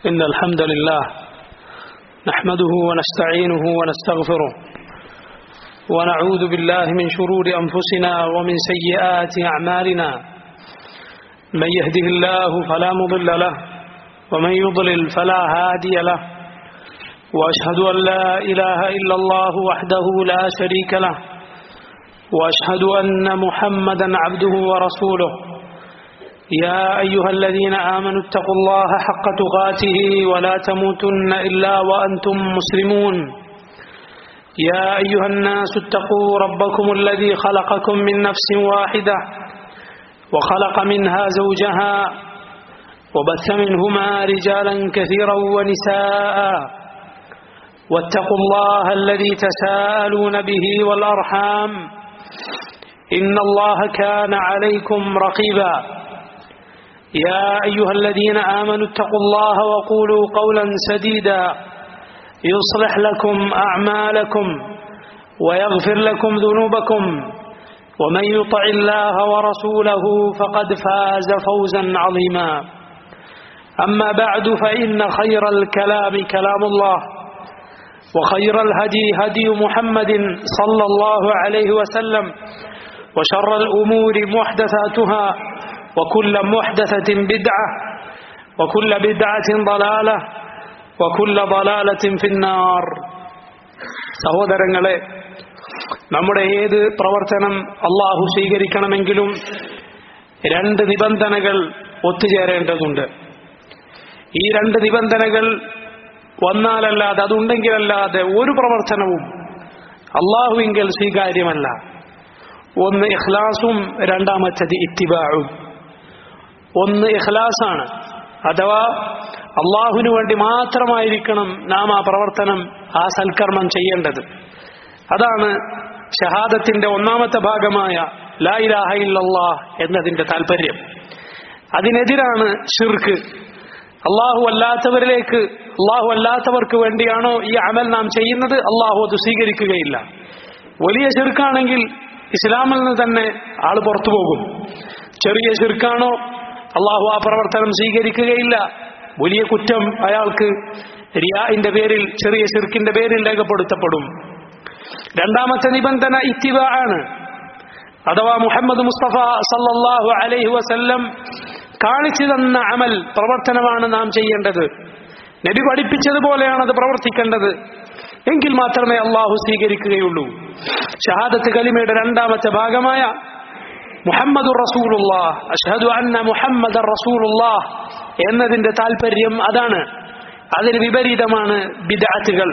إن الحمد لله نحمده ونستعينه ونستغفره ونعوذ بالله من شرور أنفسنا ومن سيئات أعمالنا من يهده الله فلا مضل له ومن يضلل فلا هادي له وأشهد أن لا إله إلا الله وحده لا شريك له وأشهد أن محمدا عبده ورسوله يا أيها الذين آمنوا اتقوا الله حق تقاته ولا تموتن إلا وأنتم مسلمون يا أيها الناس اتقوا ربكم الذي خلقكم من نفس واحدة وخلق منها زوجها وبث منهما رجالا كثيرا ونساء واتقوا الله الذي تساءلون به والأرحام إن الله كان عليكم رقيبا يا أيها الذين آمنوا اتقوا الله وقولوا قولا سديدا يصلح لكم أعمالكم ويغفر لكم ذنوبكم ومن يطع الله ورسوله فقد فاز فوزا عظيما أما بعد فإن خير الكلام كلام الله وخير الهدي هدي محمد صلى الله عليه وسلم وشر الأمور محدثاتها وكل محدثة بدعة وكل بدعة ضلالة وكل ضلالة في النار സഹോദരങ്ങളെ നമ്മുടെ ഏത് പ്രവർത്തനം അള്ളാഹു സ്വീകരിക്കണമെങ്കിലും രണ്ട് നിബന്ധനകൾ ഒത്തുചേരേണ്ടതുണ്ട് ഈ രണ്ട് നിബന്ധനകൾ വന്നാലല്ലാതെ അതുണ്ടെങ്കിലല്ലാതെ ഒരു പ്രവർത്തനവും അള്ളാഹുവിങ്കൽ സ്വീകാര്യമല്ല ഒന്ന് ഇഖ്ലാസും രണ്ടാമത്തത് ഇത്തിബാഴും ഒന്ന് ഇഖ്ലാസാണ് അഥവാ അള്ളാഹുവിനു വേണ്ടി മാത്രമായിരിക്കണം നാം ആ പ്രവർത്തനം ആ സൽക്കർമ്മം ചെയ്യേണ്ടത് അതാണ് ഷഹാദത്തിന്റെ ഒന്നാമത്തെ ഭാഗമായ ലാ ഇലാഹ ഇല്ലല്ലാ എന്നതിന്റെ താല്പര്യം അതിനെതിരാണ് ഷിർക്ക് അള്ളാഹു അല്ലാത്തവരിലേക്ക് അള്ളാഹു അല്ലാത്തവർക്ക് വേണ്ടിയാണോ ഈ അമൽ നാം ചെയ്യുന്നത് അള്ളാഹു അത് സ്വീകരിക്കുകയില്ല വലിയ ഷിർക്കാണെങ്കിൽ ഇസ്ലാമിൽ നിന്ന് തന്നെ ആൾ പുറത്തു പോകും ചെറിയ ഷിർക്കാണോ അള്ളാഹു ആ പ്രവർത്തനം സ്വീകരിക്കുകയില്ല വലിയ കുറ്റം അയാൾക്ക് റിയാഇന്റെ പേരിൽ ചെറിയ ഷിർക്കിന്റെ പേരിൽ രേഖപ്പെടുത്തപ്പെടും രണ്ടാമത്തെ നിബന്ധന ഇത്തിവ ആണ് അഥവാ മുഹമ്മദ് മുസ്തഫ സല്ലല്ലാഹു അലൈഹി വസല്ലം കാണിച്ചു തന്ന അമൽ പ്രവർത്തനമാണ് നാം ചെയ്യേണ്ടത് നബി പഠിപ്പിച്ചതുപോലെയാണ് അത് പ്രവർത്തിക്കേണ്ടത് എങ്കിൽ മാത്രമേ അള്ളാഹു സ്വീകരിക്കുകയുള്ളൂ ഷഹാദത്ത് കലിമയുടെ രണ്ടാമത്തെ ഭാഗമായ മുഹമ്മദ് റസൂലുള്ള അഷ്ഹദു അന്ന മുഹമ്മദ് റസൂലുള്ള എന്നതിന്റെ താല്പര്യം അതാണ് അതിന് വിപരീതമാണ് ബിദാത്തുകൾ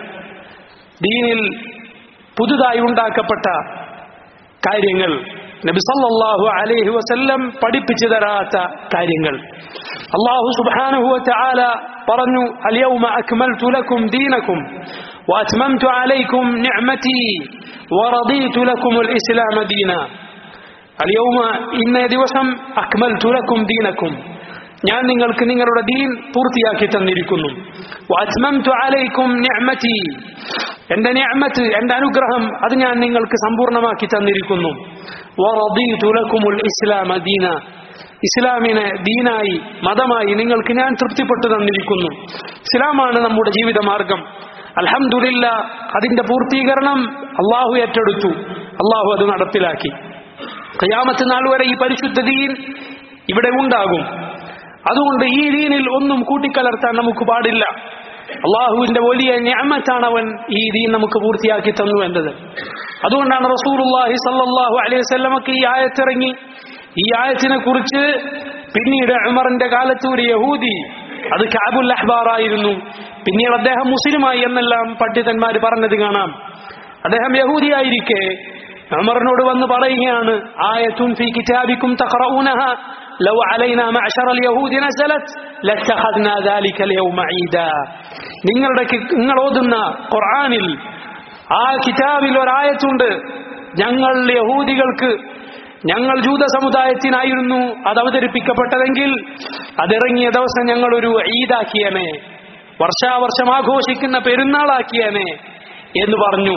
ദീനിൽ പുതുതായി ഉണ്ടാക്കപ്പെട്ട കാര്യങ്ങൾ നബി സല്ലല്ലാഹു അലൈഹി വസല്ലം പഠിപ്പിച്ചു തരാത്ത കാര്യങ്ങൾ അല്ലാഹു സുബ്ഹാനഹു വതആല പറഞ്ഞു അൽയൗമ അക്മൽതു ലക്കും ദീനക്കും واتممت عليكم نعمتي ورضيت لكم الاسلام دينا اليوم ഇന്ന ദിവസം അക്മൽതു ലക്കും ദീനക്കും ഞാൻ നിങ്ങൾക്ക് നിങ്ങളുടെ ദീൻ പൂർത്തിയാക്കി തന്നിരിക്കുന്നു വാത്മംതു അലൈക്കും നിഅമതി എന്റെ നിഅമത്ത് എന്റെ അനുഗ്രഹം അത് ഞാൻ നിങ്ങൾക്ക് സമ്പൂർണ്ണമാക്കി തന്നിരിക്കുന്നു വറദീതു ലക്കുമുൽ ഇസ്ലാമ ദീന ഇസ്ലാമിനെ ദീനായി മതമായി നിങ്ങൾക്ക് ഞാൻ തൃപ്തിപ്പെട്ടു തന്നിരിക്കുന്നു ഇസ്ലാമാണ് നമ്മുടെ ജീവിത മാർഗം അൽഹംദുലില്ല അതിന്റെ പൂർത്തീകരണം അള്ളാഹു ഏറ്റെടുത്തു അള്ളാഹു അത് നടപ്പിലാക്കി ഖിയാമത്ത് നാൾ വരെ ഈ പരിശുദ്ധ ദീൻ ഇവിടെ ഉണ്ടാകും അതുകൊണ്ട് ഈ ദീനിൽ ഒന്നും കൂട്ടിക്കലർത്താൻ നമുക്ക് പാടില്ല അള്ളാഹുവിന്റെ വലിയ ഞാമത്താണ് അവൻ ഈ ദീൻ നമുക്ക് പൂർത്തിയാക്കി തന്നു എന്നത് അതുകൊണ്ടാണ് റസൂലുള്ളാഹി സല്ലല്ലാഹു അലൈഹി വസല്ലമക്ക് ഈ ആയത്തിറങ്ങി ഈ ആയത്തിനെ കുറിച്ച് പിന്നീട് ഉമറിന്റെ കാലത്ത് ഒരു യഹൂദി അത് കാബുൽ അഹ്ബാറായിരുന്നു പിന്നീട് അദ്ദേഹം മുസ്ലിമായി എന്നെല്ലാം പണ്ഡിതന്മാർ പറഞ്ഞത് കാണാം അദ്ദേഹം യഹൂദിയായിരിക്കെ ഉമറിനോട് വന്ന് പറയുകയാണ് ആയത്തും ഫി കിതാബിക്കും തഖറഊനഹ ലൗ അലൈനാ മഅശറ اليهود നസലത് ലത്തഖദ്നാ ذلك اليوم عيدا നിങ്ങളുടെ നിങ്ങൾ ഓതുന്ന ഖുർആനിൽ ആ കിതാബിൽ ഒരായത്തുണ്ട് ഞങ്ങൾ യഹൂദികൾക്ക് ഞങ്ങൾ ജൂത സമുദായത്തിനായിരുന്നു അത് അവതരിപ്പിക്കപ്പെട്ടതെങ്കിൽ അതിറങ്ങിയ ദിവസം ഞങ്ങൾ ഒരു ഈദാക്കിയനെ വർഷാവർഷം ആഘോഷിക്കുന്ന പെരുന്നാളാക്കിയനെ എന്ന് പറഞ്ഞു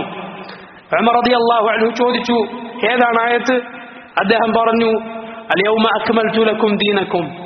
അള്ളാഹു അൻഹു ചോദിച്ചു ഏതാണ് ആയത്ത് അദ്ദേഹം പറഞ്ഞു അലയൗമ അക്മൽതു ലക്കും ദീനക്കും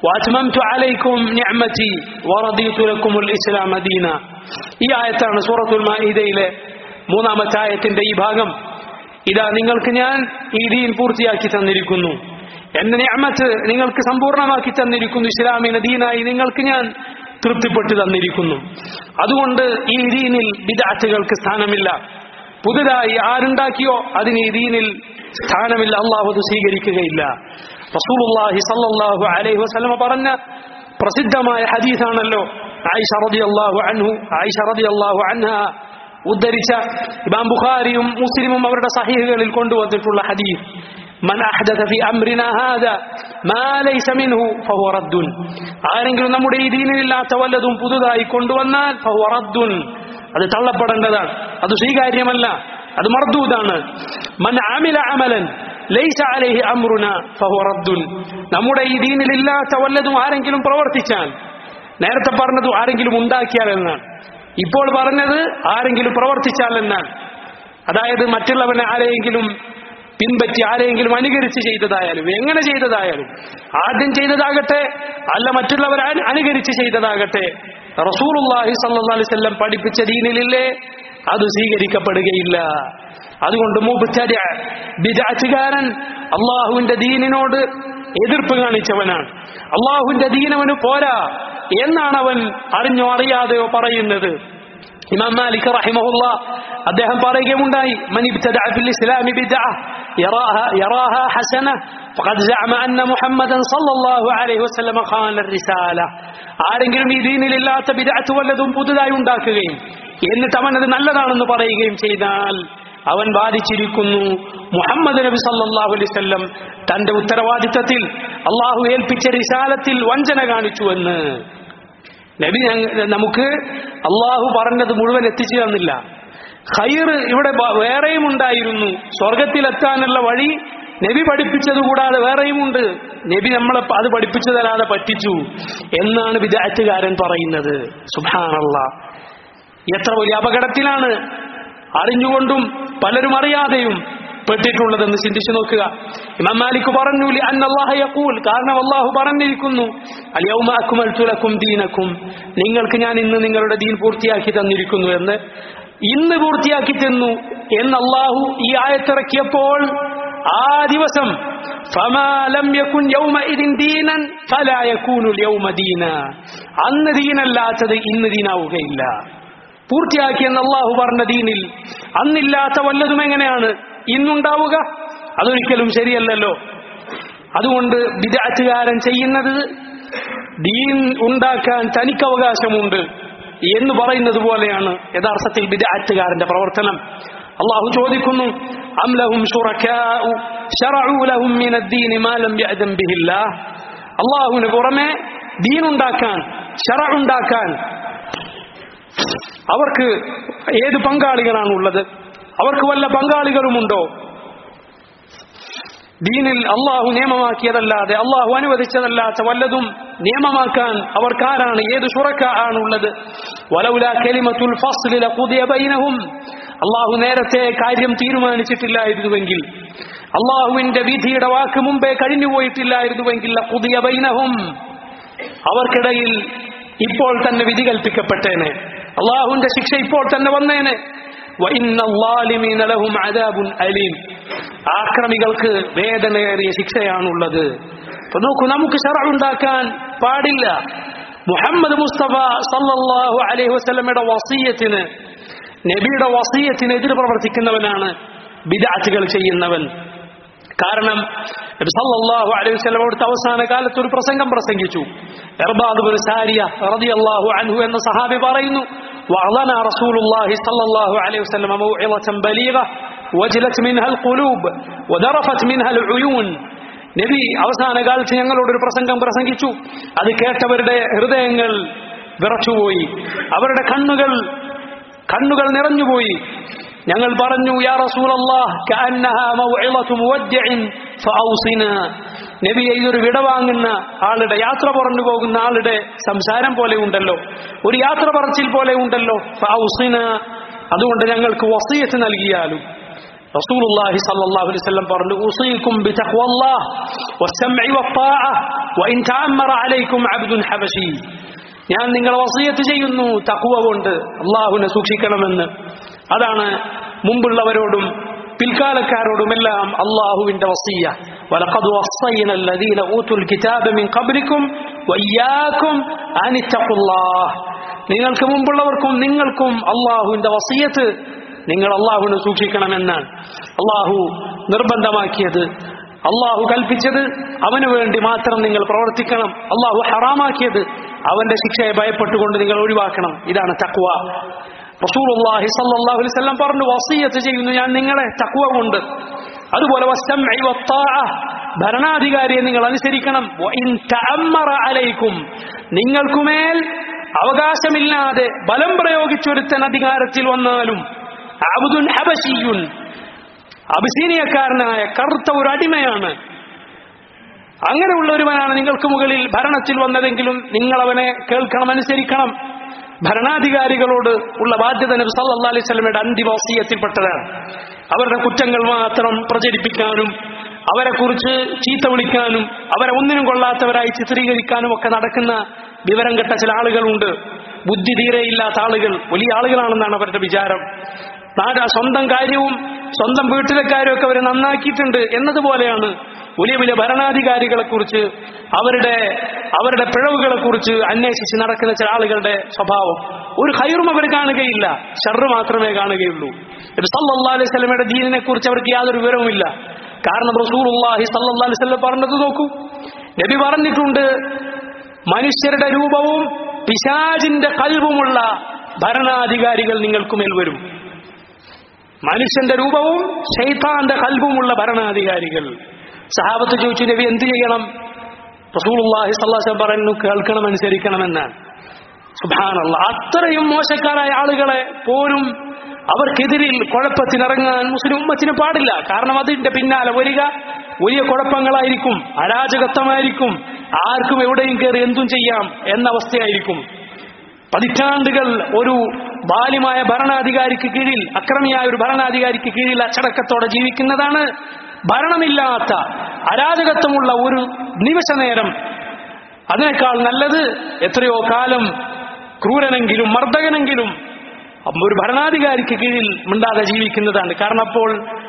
وأتممت عليكم نعمتي ورضيت لكم الإسلام دينا ഈ ആയത്താണ് സൂറത്തുൽ മാഇദയിലെ മൂന്നാമത്തെ ആയത്തിന്റെ ഈ ഭാഗം ഇതാ നിങ്ങൾക്ക് ഞാൻ ഈ ദീൻ പൂർത്തിയാക്കി തന്നിരിക്കുന്നു എന്റെ നിഅമത്ത് നിങ്ങൾക്ക് സമ്പൂർണ്ണമാക്കി തന്നിരിക്കുന്നു ഇസ്ലാമിന് ദീനായി നിങ്ങൾക്ക് ഞാൻ തൃപ്തിപ്പെട്ടു തന്നിരിക്കുന്നു അതുകൊണ്ട് ഈ ദീനിൽ വിദാറ്റുകൾക്ക് സ്ഥാനമില്ല പുതുതായി ആരുണ്ടാക്കിയോ അതിന് ഈ ദീനിൽ സ്ഥാനമില്ല അള്ളാഹു അത് സ്വീകരിക്കുകയില്ല റസൂലുള്ളാഹി സല്ലല്ലാഹു അലൈഹി വസല്ലമ പറഞ്ഞ പ്രസിദ്ധമായ ഹദീസാണല്ലോ ആയിഷ റളിയല്ലാഹു അൻഹു ആയിഷ റളിയല്ലാഹു അൻഹ ഉദ്ധരിച്ച ഇമാം ബുഖാരിയും മുസ്ലിമും അവരുടെ സഹീഹുകളിൽ കൊണ്ടുവന്നിട്ടുള്ള ഹദീസ് മൻ അഹ്ദഥ ഫി അംരിനാ ഹാദാ മാ ലൈസ മിൻഹു ഫഹുവ റദ്ദുൻ ആരെങ്കിലും നമ്മുടെ ഈ ദീനിലില്ലാത്ത വല്ലതും പുതുതായി കൊണ്ടുവന്നാൽ ഫഹുവ റദ്ദുൻ അത് തള്ളപ്പെടേണ്ടതാണ് അത് സ്വീകാര്യമല്ല അത് മർദൂദാണ് മൻ ആമില അമലൻ ലൈസ അലൈഹി അംറുന ഫഹുവ റദ്ദുൻ നമ്മുടെ ഈ ദീനിലില്ലാത്ത വല്ലതും ആരെങ്കിലും പ്രവർത്തിച്ചാൽ നേരത്തെ പറഞ്ഞത് ആരെങ്കിലും ഉണ്ടാക്കിയാൽ എന്നാണ് ഇപ്പോൾ പറഞ്ഞത് ആരെങ്കിലും പ്രവർത്തിച്ചാൽ എന്നാണ് അതായത് മറ്റുള്ളവനെ ആരെയെങ്കിലും പിൻപറ്റി ആരെയെങ്കിലും അനുകരിച്ച് ചെയ്തതായാലും എങ്ങനെ ചെയ്തതായാലും ആദ്യം ചെയ്തതാകട്ടെ അല്ല മറ്റുള്ളവർ അനു- അനുകരിച്ച് ചെയ്തതാകട്ടെ റസൂലുള്ളാഹി സല്ലല്ലാഹു അലൈഹി വസല്ലം പഠിപ്പിച്ച ദീനിലില്ലേ അത് സ്വീകരിക്കപ്പെടുകയില്ല അതുകൊണ്ട് മുബ്തദി ബിദഅത്തുകാരൻ അള്ളാഹുവിന്റെ ദീനിനോട് എതിർപ്പ് കാണിച്ചവനാണ് അള്ളാഹുവിന്റെ ദീനവന് പോരാ എന്നാണ് അവൻ അറിഞ്ഞോ അറിയാതെയോ പറയുന്നത് ഇമാം മാലിക് റഹിമഹുല്ല അദ്ദേഹം പറയുകയുണ്ടായി മൻ ഇബ്തദഅ ഫിൽ ഇസ്ലാമി ബിദ്അ യറാഹ യറാഹ ഹസന ഫഖദ് സഅമ അന്ന മുഹമ്മദൻ സല്ലല്ലാഹു അലൈഹി വസല്ലം ഖാന الرسالة ആരെങ്കിലും ഈ ദീനിലില്ലാത്ത ബിദ്അത്ത് വല്ലതും പുതുതായി ഉണ്ടാക്കുകയും എന്നിട്ട് അവൻ അത് നല്ലതാണെന്ന് പറയുകയും ചെയ്താൽ അവൻ വാദിച്ചിരിക്കുന്നു മുഹമ്മദ് നബി സല്ലല്ലാഹു അലൈഹി വസല്ലം തന്റെ ഉത്തരവാദിത്തത്തിൽ അള്ളാഹു ഏൽപ്പിച്ച റിസാലത്തിൽ വഞ്ചന കാണിച്ചുവെന്ന് നബി ഞങ്ങ- നമുക്ക് അള്ളാഹു പറഞ്ഞത് മുഴുവൻ എത്തിച്ചു തന്നില്ല ഖൈർ ഇവിടെ ബ- വേറെയും ഉണ്ടായിരുന്നു സ്വർഗത്തിലെത്താനുള്ള വഴി നബി പഠിപ്പിച്ചത് കൂടാതെ വേറെയുമുണ്ട് നബി നമ്മളെ പ- അത് പഠിപ്പിച്ചു തരാതെ പറ്റിച്ചു എന്നാണ് വിദാറ്റുകാരൻ പറയുന്നത് സുബാനല്ല എത്ര വലിയ അപകടത്തിലാണ് അറിഞ്ഞുകൊണ്ടും പലരും അറിയാതെയും പെട്ടിട്ടുള്ളതെന്ന് ചിന്തിച്ചു നോക്കുക ഇമാം മാലിക് പറഞ്ഞു ലി അന്ന അല്ലാഹ യഖൂൽ കാരണം അല്ലാഹു പറഞ്ഞിരിക്കുന്നു അൽയൗമ അക്മൽതു ലക്കും ദീനക്കും നിങ്ങൾക്ക് ഞാൻ ഇന്ന് നിങ്ങളുടെ ദീൻ പൂർത്തിയാക്കി തന്നിരിക്കുന്നു എന്ന് ഇന്ന് പൂർത്തിയാക്കി തന്നു എന്ന് അല്ലാഹു ഈ ആയത്തിറക്കിയപ്പോൾ ആ ദിവസം ഫമാ ലം യകുൻ യൗമഇദിൻ ദീനൻ ഫലാ യകൂനു യൗമ ദീന അന്ന് ദീനല്ലാത്തത് ഇന്ന് ദീനാവുകയില്ല പൂർത്തിയാക്കിയെന്ന് അള്ളാഹു പറഞ്ഞ ദീനിൽ അന്നില്ലാത്ത വല്ലതും എങ്ങനെയാണ് ഇന്നുണ്ടാവുക അതൊരിക്കലും ശരിയല്ലല്ലോ അതുകൊണ്ട് വിദാറ്റുകാരൻ ചെയ്യുന്നത് ദീൻ ഉണ്ടാക്കാൻ തനിക്ക് അവകാശമുണ്ട് എന്ന് പറയുന്നത് പോലെയാണ് യഥാർത്ഥത്തിൽ വിദാറ്റുകാരന്റെ പ്രവർത്തനം അള്ളാഹു ചോദിക്കുന്നു അം ലഹും ശുറക്കാഉ ശറഉ ലഹും മിന الدين ما لم يأذن به الله അള്ളാഹുവിന് പുറമെ ദീൻ ഉണ്ടാക്കാൻ ഷറ ഉണ്ടാക്കാൻ അവർക്ക് ഏത് പങ്കാളികളാണുള്ളത് അവർക്ക് വല്ല പങ്കാളികളുമുണ്ടോ ദീനിൽ അള്ളാഹു നിയമമാക്കിയതല്ലാതെ അള്ളാഹു അനുവദിച്ചതല്ലാത്ത വല്ലതും നിയമമാക്കാൻ അവർക്കാരാണ് ഏത് ഷുറക്ക ആണുള്ളത് വലൗല കലിമത്തുൽ ഫസ്ലി ലഖുദിയ ബൈനഹും അള്ളാഹു നേരത്തെ കാര്യം തീരുമാനിച്ചിട്ടില്ലായിരുന്നുവെങ്കിൽ അള്ളാഹുവിന്റെ വിധിയുടെ വാക്ക് മുമ്പേ കഴിഞ്ഞുപോയിട്ടില്ലായിരുന്നുവെങ്കിൽ ലഖുദിയ ബൈനഹും അവർക്കിടയിൽ ഇപ്പോൾ തന്നെ വിധി കൽപ്പിക്കപ്പെട്ടേനെ അള്ളാഹുവിന്റെ ശിക്ഷ ഇപ്പോൾ തന്നെ വന്നേനെ وَإِنَّ الظَّالِمِينَ لَهُمْ عَذَابٌ أَلِيمٌ ആക്രമികൾക്ക് വേദനയേറിയ ശിക്ഷയാണുള്ളത് അപ്പൊ നോക്കൂ നമുക്ക് ശറ ഉണ്ടാക്കാൻ പാടില്ല മുഹമ്മദ് മുസ്തഫ സല്ലല്ലാഹു അലൈഹി വസല്ലമയുടെ വസീയത്തിന് നബിയുടെ വസീയത്തിന് എതിര് പ്രവർത്തിക്കുന്നവനാണ് ബിദാറ്റുകൾ ചെയ്യുന്നവൻ കാരണം നബി സല്ലല്ലാഹു അലൈഹി വസല്ലം അവിടുത്തെ അവസാന കാലത്ത് ഒരു പ്രസംഗം പ്രസംഗിച്ചു ഇർബാദ് ബിൻ സാരിയ റളിയല്ലാഹു അൻഹു എന്ന സഹാബി പറയുന്നു وعظنا رسول الله صلى الله عليه وسلم موعظة بليغة وجلت منها القلوب وذرفت منها العيون നബി അവസാന കാലത്ത് ഞങ്ങളോട് ഒരു പ്രസംഗം പ്രസംഗിച്ചു അത് കേട്ടവരുടെ ഹൃദയങ്ങൾ വിറച്ചുപോയി അവരുടെ കണ്ണുകൾ കണ്ണുകൾ നിറഞ്ഞുപോയി ഞങ്ങൾ പറഞ്ഞു യാ റസൂലല്ലാഹ് കഅന്നഹാ മൗഇളതു മുവദ്ദിഇൻ ഫഔസിന നബിയെ ഇതൊരു വിട വാങ്ങുന്ന ആളുടെ യാത്ര പറഞ്ഞു പോകുന്ന ആളുടെ സംസാരം പോലെ ഉണ്ടല്ലോ ഒരു യാത്ര പറച്ചിൽ പോലെ ഉണ്ടല്ലോ ഫഔസിന അതുകൊണ്ട് ഞങ്ങൾക്ക് വസീയത്ത് നൽകിയാലും റസൂലുള്ളാഹി സ്വല്ലല്ലാഹു അലൈഹി വസല്ലം പറഞ്ഞു ഉസീകും ബിതഖ്വല്ലാഹ് വസ്സംഇ വത്താഅ വഇൻ തഅമ്മറ അലൈക്കും അബ്ദുൻ ഹബശി ഞാൻ നിങ്ങളെ വസിയത്ത് ചെയ്യുന്നു തഖ്വ കൊണ്ട് അള്ളാഹുവിനെ സൂക്ഷിക്കണമെന്ന് അതാണ് മുമ്പുള്ളവരോടും പിൽക്കാലക്കാരോടുമെല്ലാം അള്ളാഹുവിന്റെ വസിയ വലഖദ് വസ്സൈന الذين اوتوا الكتاب من قبلكم واياكم ان اتقوا الله നിങ്ങൾക്ക് മുമ്പുള്ളവർക്കും നിങ്ങൾക്കും അള്ളാഹുവിന്റെ വസിയത്ത് നിങ്ങൾ അള്ളാഹുവിനെ സൂക്ഷിക്കണമെന്നാണ് അള്ളാഹു നിർബന്ധമാക്കിയത് അള്ളാഹു കൽപ്പിച്ചത് അവന് വേണ്ടി മാത്രം നിങ്ങൾ പ്രവർത്തിക്കണം അള്ളാഹു ഹറാമാക്കിയത് അവന്റെ ശിക്ഷയെ ഭയപ്പെട്ടുകൊണ്ട് നിങ്ങൾ ഒഴിവാക്കണം ഇതാണ് തക്വ റസൂലുള്ളാഹി സല്ലല്ലാഹു അലൈഹി വസല്ലം പറഞ്ഞു വസിയത്ത് ചെയ്യുന്നു ഞാൻ നിങ്ങളെ തക്വ കൊണ്ട് അതുപോലെ വസ്സംഇ വത്താഅ ഭരണാധികാരിയെ നിങ്ങൾ അനുസരിക്കണം വഇൻ തഅമ്മറ അലൈക്കും നിങ്ങൾക്കുമേൽ അവകാശമില്ലാതെ ബലം പ്രയോഗിച്ചൊരുത്തൻ അധികാരത്തിൽ വന്നാലും അബ്ദുൻ ഹബശിയുൻ അബിസീനിയക്കാരനായ കറുത്ത ഒരു അടിമയാണ് അങ്ങനെയുള്ള ഒരുവനാണ് നിങ്ങൾക്ക് മുകളിൽ ഭരണത്തിൽ വന്നതെങ്കിലും നിങ്ങൾ അവനെ കേൾക്കണം അനുസരിക്കണം ഭരണാധികാരികളോട് ഉള്ള ബാധ്യത നബി സല്ലല്ലാഹു അലൈഹി വസല്ലമയുടെ അന്തിവാസീയത്തിൽപ്പെട്ടതാണ് അവരുടെ കുറ്റങ്ങൾ മാത്രം പ്രചരിപ്പിക്കാനും അവരെ കുറിച്ച് ചീത്ത വിളിക്കാനും അവരെ ഒന്നിനും കൊള്ളാത്തവരായി ചിത്രീകരിക്കാനും ഒക്കെ നടക്കുന്ന വിവരം കെട്ട ചില ആളുകളുണ്ട് ബുദ്ധി തീരെയില്ലാത്ത ആളുകൾ വലിയ ആളുകളാണെന്നാണ് അവരുടെ വിചാരം നാട് സ്വന്തം കാര്യവും സ്വന്തം വീട്ടിലെ കാര്യമൊക്കെ അവർ നന്നാക്കിയിട്ടുണ്ട് എന്നതുപോലെയാണ് വലിയ വലിയ ഭരണാധികാരികളെ കുറിച്ച് അവരുടെ അവരുടെ പിഴവുകളെ കുറിച്ച് അന്വേഷിച്ച് നടക്കുന്ന ചില ആളുകളുടെ സ്വഭാവം ഒരു ഹൈറും അവർ കാണുകയില്ല ഷർറ് മാത്രമേ കാണുകയുള്ളൂ നബി സല്ലല്ലാഹു അലൈഹി വസല്ലമയുടെ ദീനിനെ കുറിച്ച് അവർക്ക് യാതൊരു വിവരവുമില്ല കാരണം റസൂലുള്ളാഹി സല്ലല്ലാഹു അലൈഹി വസല്ലം പറഞ്ഞത് നോക്കൂ നബി പറഞ്ഞിട്ടുണ്ട് മനുഷ്യരുടെ രൂപവും പിശാജിന്റെ കൽവുമുള്ള ഭരണാധികാരികൾ നിങ്ങൾക്കുമേൽ വരും മനുഷ്യന്റെ രൂപവും ഷെയ്ത്താന്റെ കൽവുമുള്ള ഭരണാധികാരികൾ സഹാബത്ത് ചോദിച്ചു നബി എന്ത് ചെയ്യണം റസൂലുള്ളാഹി സ്വല്ലല്ലാഹു അലൈഹി വസല്ലം പറയുന്നു കേൾക്കണം അനുസരിക്കണമെന്നാണ് സുബ്ഹാനല്ലാഹ് അത്രയും മോശക്കാരായ ആളുകളെ പോലും അവർക്കെതിരിൽ കുഴപ്പത്തിനിറങ്ങാൻ മുസ്ലിം ഉമ്മത്തിന് പാടില്ല കാരണം അതിന്റെ പിന്നാലെ വരിക വലിയ കുഴപ്പങ്ങളായിരിക്കും അരാജകത്വമായിരിക്കും ആർക്കും എവിടെയും കയറി എന്തും ചെയ്യാം എന്ന അവസ്ഥയായിരിക്കും പതിറ്റാണ്ടുകൾ ഒരു ബാല്യമായ ഭരണാധികാരിക്ക് കീഴിൽ അക്രമിയായ ഒരു ഭരണാധികാരിക്ക് കീഴിൽ അച്ചടക്കത്തോടെ ജീവിക്കുന്നതാണ് ഭരണമില്ലാത്ത അരാജകത്വമുള്ള ഒരു നിമിഷ നേരം അതിനേക്കാൾ നല്ലത് എത്രയോ കാലം ക്രൂരനെങ്കിലും മർദ്ദകനെങ്കിലും ഒരു ഭരണാധികാരിക്ക് കീഴിൽ മിണ്ടാതെ ജീവിക്കുന്നതാണ് കാരണം അപ്പോൾ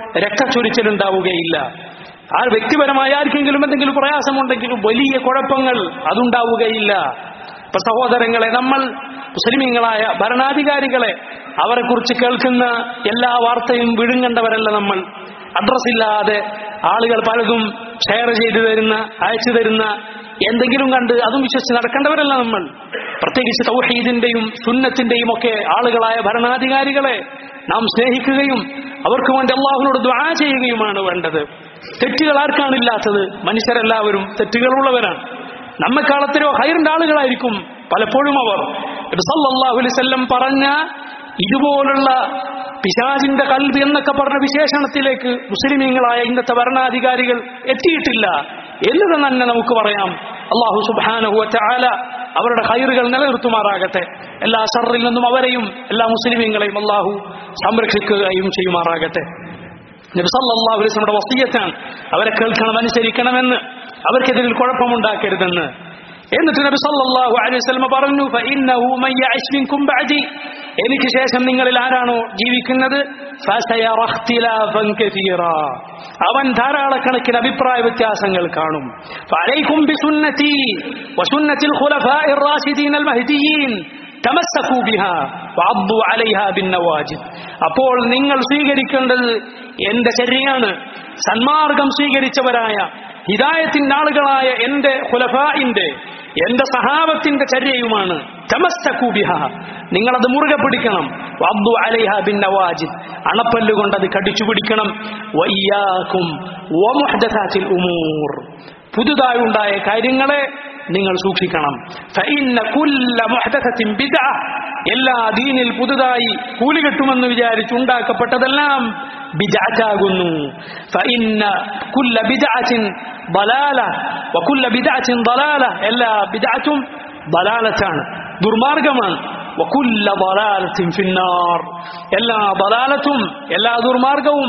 രക്തച്ചൊരിച്ചിലുണ്ടാവുകയില്ല ആ വ്യക്തിപരമായ ആർക്കെങ്കിലും എന്തെങ്കിലും പ്രയാസമുണ്ടെങ്കിലും വലിയ കുഴപ്പങ്ങൾ അതുണ്ടാവുകയില്ല ഇപ്പൊ സഹോദരങ്ങളെ നമ്മൾ മുസ്ലിമീങ്ങളായ ഭരണാധികാരികളെ അവരെ കുറിച്ച് കേൾക്കുന്ന എല്ലാ വാർത്തയും വിഴുങ്ങേണ്ടവരല്ല നമ്മൾ അഡ്രസ് ഇല്ലാതെ ആളുകൾ പലതും ഷെയർ ചെയ്തു തരുന്ന അയച്ചു തരുന്ന എന്തെങ്കിലും കണ്ട് അതും വിശ്വസിച്ച് നടക്കേണ്ടവരല്ല നമ്മൾ പ്രത്യേകിച്ച് തൗഹീദിന്റെയും സുന്നത്തിന്റെയും ഒക്കെ ആളുകളായ ഭരണാധികാരികളെ നാം സ്നേഹിക്കുകയും അവർക്ക് വേണ്ടി അള്ളാഹുനോട് ദ്വാ ചെയ്യുകയുമാണ് വേണ്ടത് തെറ്റുകൾ ആർക്കാണില്ലാത്തത് മനുഷ്യരെല്ലാവരും തെറ്റുകളുള്ളവരാണ് നമ്മെക്കാളത്തിലോ ഹൈറിന്റെ ആളുകളായിരിക്കും പലപ്പോഴും അവർ സല്ലല്ലാഹു അലൈഹി വസല്ലം പറഞ്ഞ ഇതുപോലുള്ള പിശാചിന്റെ കൽബ് എന്നൊക്കെ പറഞ്ഞ വിശേഷണത്തിലേക്ക് മുസ്ലിമീങ്ങളായ ഇന്നത്തെ ഭരണാധികാരികൾ എത്തിയിട്ടില്ല എന്ന് തന്നെ നമുക്ക് പറയാം അള്ളാഹു സുബാനഹു ചാല അവരുടെ ഹൈറുകൾ നിലനിർത്തുമാറാകട്ടെ എല്ലാ ഷറിൽ നിന്നും അവരെയും എല്ലാ മുസ്ലിമീങ്ങളെയും അള്ളാഹു സംരക്ഷിക്കുകയും ചെയ്യുമാറാകട്ടെ നബി സല്ലല്ലാഹു അലൈഹി വസല്ലമയുടെ വസിയത്താണ് അവരെ കേൾക്കണം അനുസരിക്കണമെന്ന് അവർക്കെതിരിൽ കുഴപ്പമുണ്ടാക്കരുതെന്ന് എന്നിട്ട് നബി സല്ലല്ലാഹു അലൈഹി വസല്ലം പറഞ്ഞു ഫഇന്നഹു മൻ യഅശ് മിൻകും ബഅദി എനിക്ക് ശേഷം നിങ്ങളിൽ ആരാണോ ജീവിക്കുന്നത് ഫസയറ ഇഖ്തിലാഫൻ കസീറാ അവൻ ധാരാളക്കണക്കിന് അഭിപ്രായ വ്യത്യാസങ്ങൾ കാണും ഫഅലൈക്കും ബിസുന്നതി വസുന്നത്തിൽ ഖുലഫാഇർ റാഷിദീൻ അൽ മഹ്ദിയീൻ തമസ്സകൂ ബിഹാ വഅദ്ദു അലൈഹാ ബിന്നവാജിദ് അപ്പോൾ നിങ്ങൾ സ്വീകരിക്കേണ്ടത് എന്റെ ശരിയാണ് സന്മാർഗം സ്വീകരിച്ചവരായ ഹിദായത്തിന്റെ ആളുകളായ എന്റെ ഹുലഫായിന്റെ എന്റെ സഹാബത്തിന്റെ ചര്യയുമാണ് തമസ്തകൂബിഹ നിങ്ങളത് മുറുകെ പിടിക്കണം വബ്ദു അലൈഹ ബിൻ നവാജിദ് അണപ്പല്ലുകൊണ്ട് അത് കടിച്ചു പിടിക്കണം വയ്യാക്കും വമുഹ്ദസാത്തിൽ ഉമൂർ പുതുതായി ഉണ്ടായ കാര്യങ്ങളെ നിങ്ങൾ സൂക്ഷിക്കണം ഫഇന്ന കുല്ല മുഹ്ദസത്തിൻ ബിദ്അ എല്ലാ ദീനിൽ പുതുതായി കൂലി കിട്ടുമെന്ന് വിചാരിച്ച് ഉണ്ടാക്കപ്പെട്ടതെല്ലാം ബിദ്അത്താകുന്നു ഫഇന്ന കുല്ല ബിദ്അത്തിൻ ضلاല വകുല്ല ബിദ്അത്തിൻ ضلاല എല്ലാ ബിദ്അത്തും ضلالത്താണ് ദുർമാർഗമാണ് വകുല്ല ضلالത്തിൻ ഫിന്നാർ എല്ലാ ضلالത്തും എല്ലാ ദുർമാർഗവും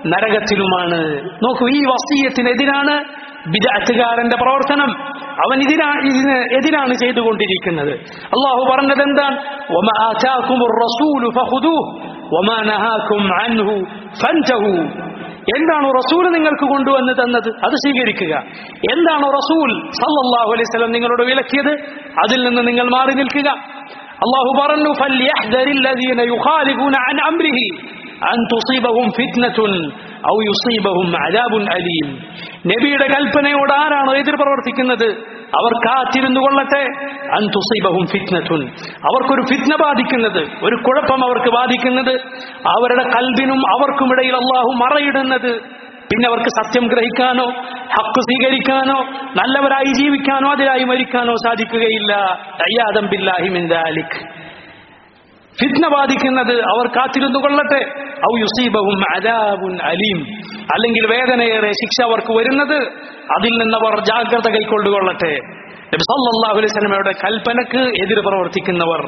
നരകത്തിലുമാണ് നോക്കൂ ഈ വസീയത്തിനെതിരാണ് ബിദഅത്തുകാരന്റെ പ്രവർത്തനം അവൻ ഇതിനാ ഇതിന് എതിരാണ് ചെയ്തുകൊണ്ടിരിക്കുന്നത് അള്ളാഹു പറഞ്ഞത് എന്താണ് وَمَا آتَاكُمُ الرَّسُولُ فَخُذُوهُ وَمَا نَهَاكُمْ عَنْهُ فَانْتَهُوا എന്താണോ റസൂൽ നിങ്ങൾക്ക് കൊണ്ടുവന്ന് തന്നത് അത് സ്വീകരിക്കുക എന്താണോ റസൂൽ സല്ലല്ലാഹു അലൈഹി വസല്ലം നിങ്ങളോട് വിലക്കിയത് അതിൽ നിന്ന് നിങ്ങൾ മാറി നിൽക്കുക അള്ളാഹു പറഞ്ഞു فَلْيَحْذَرِ الَّذِينَ يُخَالِفُونَ عَنْ أَمْرِهِ أَنْ تُصِيبَهُمْ فِتْنَةٌ أَوْ يُصِيبَهُمْ عَذَابٌ أَلِيمٌ നബിയുടെ കൽപ്പനയോട് ആരാണോ എതിർ പ്രവർത്തിക്കുന്നത് അവർ കാത്തിരുന്നു കൊള്ളട്ടെ അൻ തുസീബഹും ഫിത്നത്തുൻ അവർക്കൊരു ഫിത്ന ബാധിക്കുന്നത് ഒരു കുഴപ്പം അവർക്ക് ബാധിക്കുന്നത് അവരുടെ കൽബിനും അവർക്കുമിടയിൽ അള്ളാഹു മറയിടുന്നത് പിന്നെ അവർക്ക് സത്യം ഗ്രഹിക്കാനോ ഹക്ക് സ്വീകരിക്കാനോ നല്ലവരായി ജീവിക്കാനോ അതിലായി മരിക്കാനോ സാധിക്കുകയില്ല അയ്യാദം ബില്ലാഹി മിൻ ദാലിക് ഫിത്ന ബാധിക്കുന്നത് അവർ കാത്തിരുന്നു കൊള്ളട്ടെ ഔ യുസീബഹും അദാബുൻ അലീം അല്ലെങ്കിൽ വേദനയേറെ ശിക്ഷ അവർക്ക് വരുന്നത് അതിൽ നിന്നവർ ജാഗ്രത കൈക്കൊള്ളുകൊള്ളട്ടെ നബി സല്ലല്ലാഹു അലൈഹി വസല്ലമയുടെ കൽപ്പനക്ക് എതിര് പ്രവർത്തിക്കുന്നവർ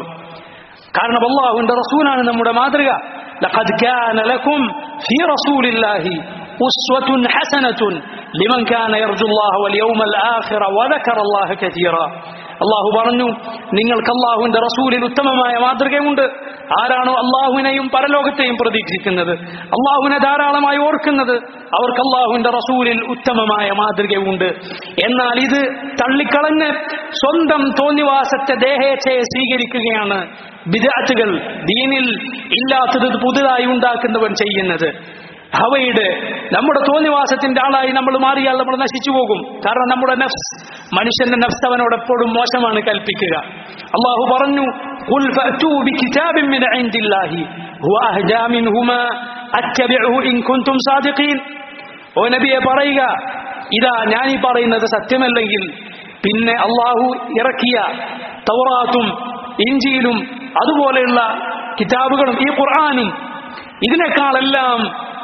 കാരണം അള്ളാഹുവിന്റെ റസൂലാണ് നമ്മുടെ മാതൃക لقد كان لكم في رسول الله أسوة حسنة لمن كان يرجو الله واليوم الآخر وذكر الله كثيرا അള്ളാഹു പറഞ്ഞു നിങ്ങൾക്ക് അള്ളാഹുവിന്റെ റസൂലിൽ ഉത്തമമായ മാതൃകയുണ്ട് ആരാണോ അള്ളാഹുവിനെയും പരലോകത്തെയും പ്രതീക്ഷിക്കുന്നത് അള്ളാഹുവിനെ ധാരാളമായി ഓർക്കുന്നത് അവർക്ക് അള്ളാഹുവിന്റെ റസൂലിൽ ഉത്തമമായ മാതൃകയുണ്ട് എന്നാൽ ഇത് തള്ളിക്കളഞ്ഞ് സ്വന്തം തോന്നിവാസത്തെ ദേഹേച്ഛയെ സ്വീകരിക്കുകയാണ് ബിദാറ്റുകൾ ദീനിൽ ഇല്ലാത്തത് പുതുതായി ഉണ്ടാക്കുന്നവൻ ചെയ്യുന്നത് ഹവയുടെ നമ്മുടെ തോന്നിവാസത്തിന്റെ ആളായി നമ്മൾ മാറിയാൽ നമ്മൾ നശിച്ചു പോകും കാരണം നമ്മുടെ നഫ്സ് മനുഷ്യന്റെ നഫ്സ് അവനോട് എപ്പോഴും മോശമാണ് കൽപ്പിക്കുക അള്ളാഹു പറഞ്ഞു "ഖുൽ ഫഅ്തൂ ബികിതാബിൻ മിൻ ഇൻദില്ലാഹി ഹുവ അഹ്ദാ മിൻഹുമാ അത്തബിഉഹു ഇൻ കുൻതും സാദിഖീൻ ഓ നബിയെ പറയുക ഇതാ ഞാൻ ഈ പറയുന്നത് സത്യമല്ലെങ്കിൽ പിന്നെ അള്ളാഹു ഇറക്കിയ തൗറാത്തും ഇഞ്ചിയിലും അതുപോലെയുള്ള കിതാബുകളും ഈ ഖുർആാനും ഇതിനേക്കാളെല്ലാം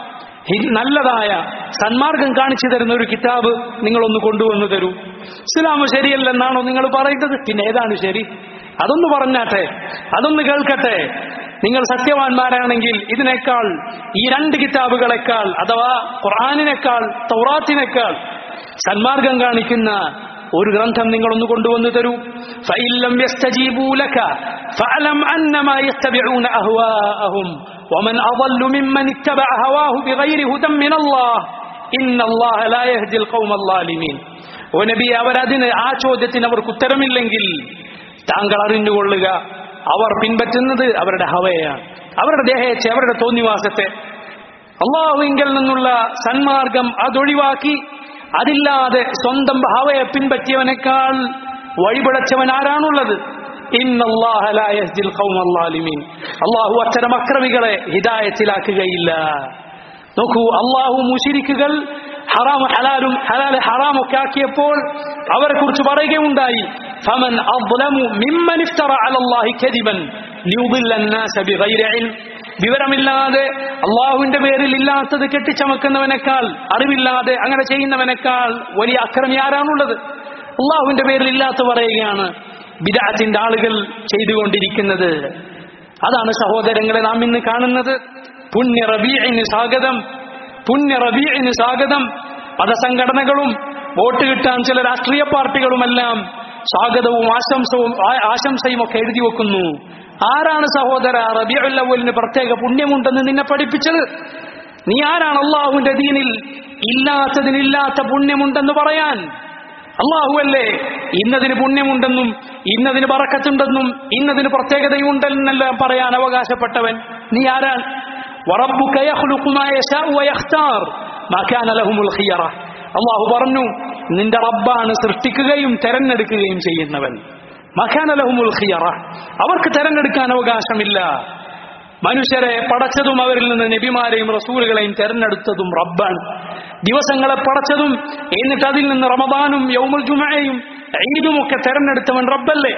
ഹി- നല്ലതായ സന്മാർഗം കാണിച്ചു തരുന്ന ഒരു കിതാബ് നിങ്ങളൊന്ന് കൊണ്ടുവന്നു തരൂ ഇസ്ലാം ശരിയല്ലെന്നാണോ നിങ്ങൾ പറയുന്നത് പിന്നെ ഏതാണ് ശരി അതൊന്ന് പറഞ്ഞാട്ടെ അതൊന്ന് കേൾക്കട്ടെ നിങ്ങൾ സത്യവാന്മാരാണെങ്കിൽ ഇതിനേക്കാൾ ഈ രണ്ട് കിതാബുകളെക്കാൾ അഥവാ ഖുർആാനിനേക്കാൾ തൗറാത്തിനേക്കാൾ സന്മാർഗം കാണിക്കുന്ന ഒരു ഗ്രന്ഥം നിങ്ങളൊന്ന് കൊണ്ടുവന്നു തരൂ ഫഇല്ലം യസ്തജീബൂ ലക ഫഅലം അന്നമാ യത്തബിഊന അഹ്വാഅഹും ومن أضل ممن اتبع هواه بغير هدى من الله إن الله لا يهدي القوم الظالمين ഓ നബി അവരതിന് ആ ചോദ്യത്തിന് അവർക്ക് ഉത്തരമില്ലെങ്കിൽ താങ്കൾ അറിഞ്ഞുകൊള്ളുക അവർ പിൻപറ്റുന്നത് അവരുടെ ഹവയാണ് അവരുടെ ദേഹേച്ഛ അവരുടെ തോന്നിവാസത്തെ അള്ളാഹുവിങ്കിൽ നിന്നുള്ള സന്മാർഗം അതൊഴിവാക്കി അതില്ലാതെ സ്വന്തം ഹവയെ പിൻപറ്റിയവനേക്കാൾ വഴിപിടച്ചവൻ ആരാണുള്ളത് ഇന്നല്ലാഹ ലാ യഹ്ദിൽ ഖൗമൽ ളാലിമീൻ. അള്ളാഹു അത്തരം അക്രമികളെ ഹിദായത്തിലാക്കുകയില്ല നോക്കൂ അള്ളാഹു മുഷിരിക്കുകൾ ഹറാം ഹലാലും ഹലാൽ ഹറാമൊക്കെ ആക്കിയപ്പോൾ അവരെ കുറിച്ച് പറയുകയുണ്ടായി ഫമൻ അദ്ലമു മിമ്മൻ ഇഫ്തറ അലല്ലാഹി കദിബൻ ലിയുദില്ല الناس ബിഗൈരി ഇൽം വിവരമില്ലാതെ അള്ളാഹുവിന്റെ പേരിൽ ഇല്ലാത്തത് കെട്ടിച്ചമക്കുന്നവനേക്കാൾ അറിവില്ലാതെ അങ്ങനെ ചെയ്യുന്നവനേക്കാൾ വലിയ അക്രമി ആരാണുള്ളത് അള്ളാഹുവിന്റെ പേരിൽ ഇല്ലാത്ത പറയുകയാണ് ബിദാത്തിന്റെ ആളുകൾ ചെയ്തുകൊണ്ടിരിക്കുന്നത് അതാണ് സഹോദരങ്ങളെ നാം ഇന്ന് കാണുന്നത് പുണ്യ റബീഇന് സ്വാഗതം പുണ്യ റബീഇന് സ്വാഗതം മതസംഘടനകളും വോട്ട് കിട്ടാൻ ചില രാഷ്ട്രീയ പാർട്ടികളുമെല്ലാം സ്വാഗതവും ആശംസവും ആ- ആശംസയും ഒക്കെ എഴുതി വെക്കുന്നു ആരാണ് സഹോദര റബിയുല്ലവലിന് പ്രത്യേക പുണ്യമുണ്ടെന്ന് നിന്നെ പഠിപ്പിച്ചത് നീ ആരാണ് അള്ളാഹുവിന്റെ ദീനിൽ ഇല്ലാത്തതിനില്ലാത്ത പുണ്യമുണ്ടെന്ന് പറയാൻ അള്ളാഹുവല്ലേ ഇന്നതിന് പുണ്യമുണ്ടെന്നും ഇന്നതിന് പറക്കത്തുണ്ടെന്നും ഇന്നതിന് പ്രത്യേകതയുണ്ടെന്നെല്ലാം പറയാൻ അവകാശപ്പെട്ടവൻ നീ ആരാൻ وَرَبُّكَ يَخْلُقُ مَا يَشَاءُ وَيَخْتَارُ مَا كَانَ لَهُمُ الْخِيَرَةُ അള്ളാഹു പറഞ്ഞു നിന്റെ റബ്ബാണ് സൃഷ്ടിക്കുകയും തെരഞ്ഞെടുക്കുകയും ചെയ്യുന്നവൻ മഖാന ലഹുമുൽ ഖിയറ അവർക്ക് തെരഞ്ഞെടുക്കാൻ അവകാശമില്ല മനുഷ്യരെ പടച്ചതും അവരിൽ നിന്ന് നബിമാരെയും റസൂലുകളെയും തെരഞ്ഞെടുത്തതും റബ്ബാണ് ദിവസങ്ങളെ പടച്ചതും എന്നിട്ട് അതിൽ നിന്ന് റമദാനും യൗമുൽ ജുമയും ഈദും ഒക്കെ തെരഞ്ഞെടുത്തവൻ റബ്ബല്ലേ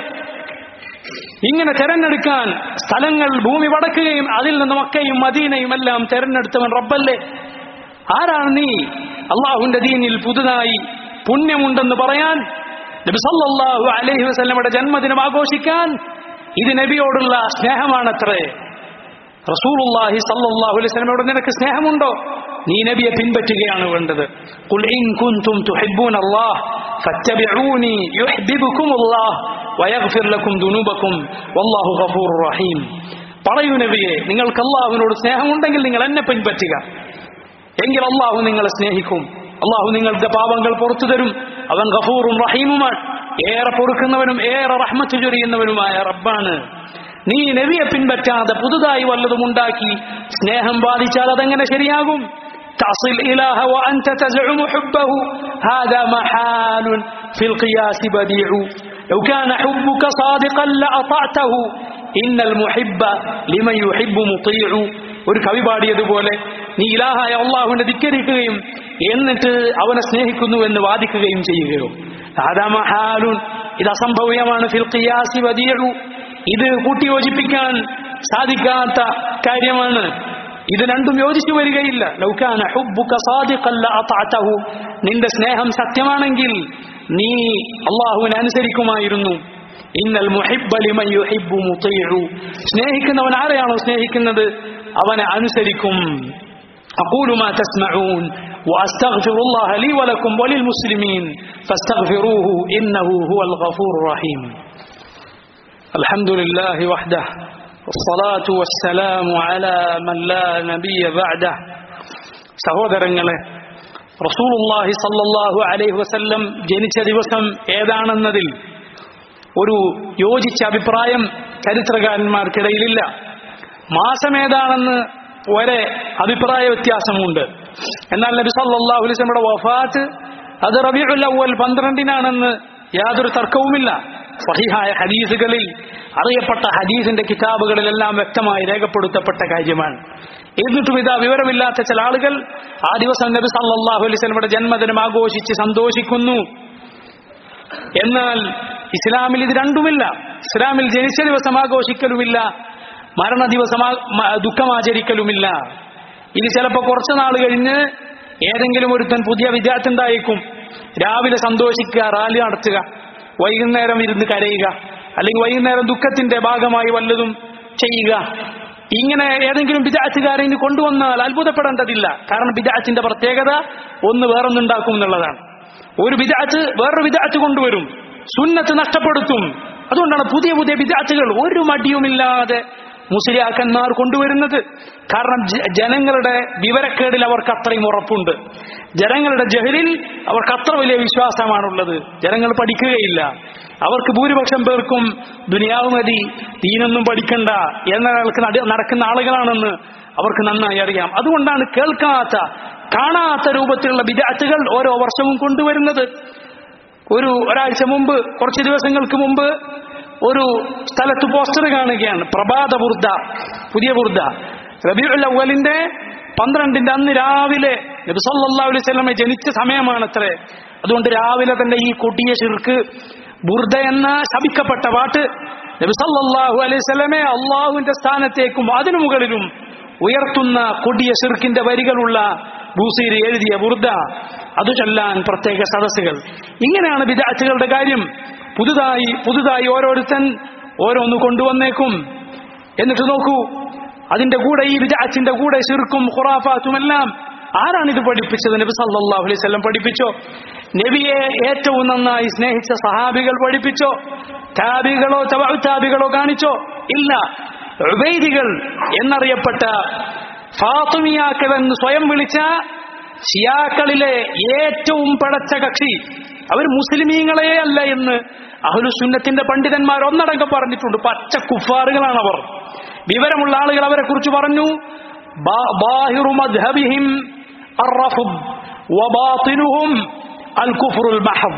ഇങ്ങനെ തെരഞ്ഞെടുക്കാൻ സ്ഥലങ്ങൾ ഭൂമി വടക്കുകയും അതിൽ നിന്ന് മക്കയും മദീനയും എല്ലാം തെരഞ്ഞെടുത്തവൻ റബ്ബല്ലേ ആരാണ് നീ അള്ളാഹുവിന്റെ ദീനിൽ പുതുതായി പുണ്യമുണ്ടെന്ന് പറയാൻ നബി സല്ലല്ലാഹു അലൈഹി വസല്ലമയുടെ ജന്മദിനം ആഘോഷിക്കാൻ ഇത് നബിയോടുള്ള സ്നേഹമാണത്രേ റസൂലുള്ളാഹി സല്ലല്ലാഹു അലൈഹി വസല്ലമയോട് നിനക്ക് സ്നേഹമുണ്ടോ നീ നബിയെ പിൻപറ്റുകയാണ് വേണ്ടത് ഖുൽ ഇൻ കുൻതും തുഹിബ്ബൂന അല്ലാഹ് ഫത്തബിഊനി യുഹ്ബിബുകുമുല്ലാഹ് വയഗ്ഫിർ ലക്കും ദുനൂബക്കും വല്ലാഹു ഗഫൂറുർ റഹീം പറയൂ നബിയെ നിങ്ങൾക്ക് അള്ളാഹുവിനോട് സ്നേഹമുണ്ടെങ്കിൽ നിങ്ങൾ എന്നെ പിൻപറ്റുക എങ്കിൽ അള്ളാഹു നിങ്ങളെ സ്നേഹിക്കും അള്ളാഹു നിങ്ങളുടെ പാപങ്ങൾ പുറത്തു തരും അവൻ ഗഫൂറും റഹീമുമാണ് ഏറെ പൊറുക്കുന്നവനും ഏറെ റഹ്മത്ത് ചൊരിയുന്നവനുമായ റബ്ബാണ് നീ നബിയെ പിൻപറ്റാതെ പുതുതായി വല്ലതും ഉണ്ടാക്കി സ്നേഹം ബാധിച്ചാൽ അതെങ്ങനെ ശരിയാകും تصل إله وأنت تزعم حبه هذا محال في القياس بديع لو كان حبك صادقا لأطعته إن المحب لمن يحب مطيع ഒരു കവി പാടിയതുപോലെ നീ ഇലാഹായ അള്ളാഹുവിനെ ധിക്കരിക്കുകയും എന്നിട്ട് അവനെ സ്നേഹിക്കുന്നു എന്ന് വാദിക്കുകയും ചെയ്യുകയോ ഹാലുൻ ഇത് അസംഭവ്യമാണ് ഫിൽ ഖിയാസി വദിയു ഇത് കൂട്ടിയോജിപ്പിക്കാൻ സാധിക്കാത്ത കാര്യമാണ് ഇത് രണ്ടും യോജിച്ചു വരികയില്ല ലൗകാന ഹുബ്ബുക സാദിഖല്ല അതഅതഹു നിന്റെ സ്നേഹം സത്യമാണെങ്കിൽ നീ അള്ളാഹുവിനെ അനുസരിക്കുമായിരുന്നു ഇന്നൽ മുഹിബ്ബ ലിമൻ യുഹിബ്ബു മുതീഉ സ്നേഹിക്കുന്നവൻ ആരെയാണോ സ്നേഹിക്കുന്നത് അവനെ അനുസരിക്കും أقول ما تسمعون وأستغفر الله لي ولكم وللمسلمين فاستغفروه إنه هو الغفور الرحيم الحمد لله وحده والصلاة والسلام على من لا نبي بعده സഹോദരങ്ങളെ റസൂലുള്ളാഹി സല്ലല്ലാഹു അലൈഹി വസല്ലം ജനിച്ച ദിവസം ഏതാണെന്നതിൽ ഒരു യോജിച്ച അഭിപ്രായം ചരിത്രകാരന്മാർക്കിടയിലില്ല മാസം ഏതാണെന്ന് വരെ അഭിപ്രായ വ്യത്യാസമുണ്ട് എന്നാൽ നബി സല്ലല്ലാഹു അലൈഹി വസല്ലമയുടെ വഫാത്ത് അത് റബീഉൽ അവ്വൽ പന്ത്രണ്ടിനാണെന്ന് യാതൊരു തർക്കവുമില്ല സഹിഹായ ഹദീസുകളിൽ അറിയപ്പെട്ട ഹദീസിന്റെ കിതാബുകളിലെല്ലാം വ്യക്തമായി രേഖപ്പെടുത്തപ്പെട്ട കാര്യമാണ് എന്നിട്ടും ഇതാ വിവരമില്ലാത്ത ചില ആളുകൾ ആ ദിവസം നബി സല്ലല്ലാഹു അലൈഹി വസല്ലമയുടെ ജന്മദിനം ആഘോഷിച്ച് സന്തോഷിക്കുന്നു എന്നാൽ ഇസ്ലാമിൽ ഇത് രണ്ടുമില്ല ഇസ്ലാമിൽ ജനിച്ച ദിവസം ആഘോഷിക്കലുമില്ല മരണ ദിവസം ദുഃഖമാചരിക്കലുമില്ല ഇനി ചിലപ്പോൾ കുറച്ചു നാൾ കഴിഞ്ഞ് ഏതെങ്കിലും ഒരുത്തൻ പുതിയ വിദ്യാർത്ഥി ഉണ്ടായേക്കും രാവിലെ സന്തോഷിക്കുക റാലി നടത്തുക വൈകുന്നേരം ഇരുന്ന് കരയുക അല്ലെങ്കിൽ വൈകുന്നേരം ദുഃഖത്തിന്റെ ഭാഗമായി വല്ലതും ചെയ്യുക ഇങ്ങനെ ഏതെങ്കിലും വിദാറ്റുകാരെ ഇനി കൊണ്ടുവന്നാൽ അത്ഭുതപ്പെടേണ്ടതില്ല കാരണം വിദാറ്റിന്റെ പ്രത്യേകത ഒന്ന് വേറൊന്നുണ്ടാക്കും എന്നുള്ളതാണ് ഒരു വിദാറ്റ് വേറൊരു വിദാറ്റ് കൊണ്ടുവരും സുന്നത്ത് നഷ്ടപ്പെടുത്തും അതുകൊണ്ടാണ് പുതിയ പുതിയ വിദാറ്റുകൾ ഒരു മടിയുമില്ലാതെ മുസ്ലിയാക്കന്മാർ കൊണ്ടുവരുന്നത് കാരണം ജനങ്ങളുടെ വിവരക്കേടിൽ അവർക്ക് അത്രയും ഉറപ്പുണ്ട് ജനങ്ങളുടെ ജഹലിൽ അവർക്ക് അത്ര വലിയ വിശ്വാസമാണുള്ളത് ജനങ്ങൾ പഠിക്കുകയില്ല അവർക്ക് ഭൂരിപക്ഷം പേർക്കും ദുനിയാവ് മതി ദീനൊന്നും പഠിക്കണ്ട എന്ന നിലക്ക് നടക്കുന്ന ആളുകളാണെന്ന് അവർക്ക് നന്നായി അറിയാം അതുകൊണ്ടാണ് കേൾക്കാത്ത കാണാത്ത രൂപത്തിലുള്ള വിദാറ്റുകൾ ഓരോ വർഷവും കൊണ്ടുവരുന്നത് ഒരു ഒരാഴ്ച മുമ്പ് കുറച്ച് ദിവസങ്ങൾക്ക് മുമ്പ് ഒരു സ്ഥലത്ത് പോസ്റ്റർ കാണുകയാണ് പ്രഭാത ബുർദ പുതിയ ബുർദ റബിഉൽ അവലിന്റെ പന്ത്രണ്ടിന്റെ അന്ന് രാവിലെ നബി സല്ലല്ലാഹു അലൈഹി വസല്ലമ ജനിച്ച സമയമാണത്രേ അതുകൊണ്ട് രാവിലെ തന്നെ ഈ കൊടിയ ശിർക്ക് ബുർദ എന്ന ശപിക്കപ്പെട്ട പാട്ട് നബി സല്ലല്ലാഹു അലൈഹി വസല്ലമെ അള്ളാഹുവിന്റെ സ്ഥാനത്തേക്കും അതിനു മുകളിലും ഉയർത്തുന്ന കൊടിയ ശിർക്കിന്റെ വരികളുള്ള ബൂസീർ എഴുതിയ ബുർദ അത് ചൊല്ലാൻ പ്രത്യേക സദസ്സുകൾ ഇങ്ങനെയാണ് വിദാറ്റുകളുടെ കാര്യം പുതുതായി പുതുതായി ഓരോരുത്തൻ ഓരോന്ന് കൊണ്ടുവന്നേക്കും എന്നിട്ട് നോക്കൂ അതിന്റെ കൂടെ ഈ വിദാറ്റിന്റെ കൂടെ ശിർക്കും ഖുറാഫാത്തുമെല്ലാം ആരാണ് ഇത് പഠിപ്പിച്ചത് നബി സല്ലല്ലാഹു അലൈഹി വസല്ലം പഠിപ്പിച്ചോ നബിയെ ഏറ്റവും നന്നായി സ്നേഹിച്ച സഹാബികൾ പഠിപ്പിച്ചോ താബികളോ താബികളോ കാണിച്ചോ ഇല്ല ഉബൈദികൾ എന്നറിയപ്പെട്ട ഫാത്തുമിയാക്കൾ എന്ന് സ്വയം വിളിച്ച ഷിയാക്കളിലെ ഏറ്റവും പടച്ച കക്ഷി അവർ മുസ്ലിമീങ്ങളെ അല്ല എന്ന് അഹുലുസുന്നത്തിന്റെ പണ്ഡിതന്മാർ ഒന്നടങ്കം പറഞ്ഞിട്ടുണ്ട് പച്ച കുഫാറുകളാണ് അവർ വിവരമുള്ള ആളുകൾ അവരെ കുറിച്ച് പറഞ്ഞു ബാഹിറു മദ്ഹബിഹിം الرفض وباطنهم الكفر المحض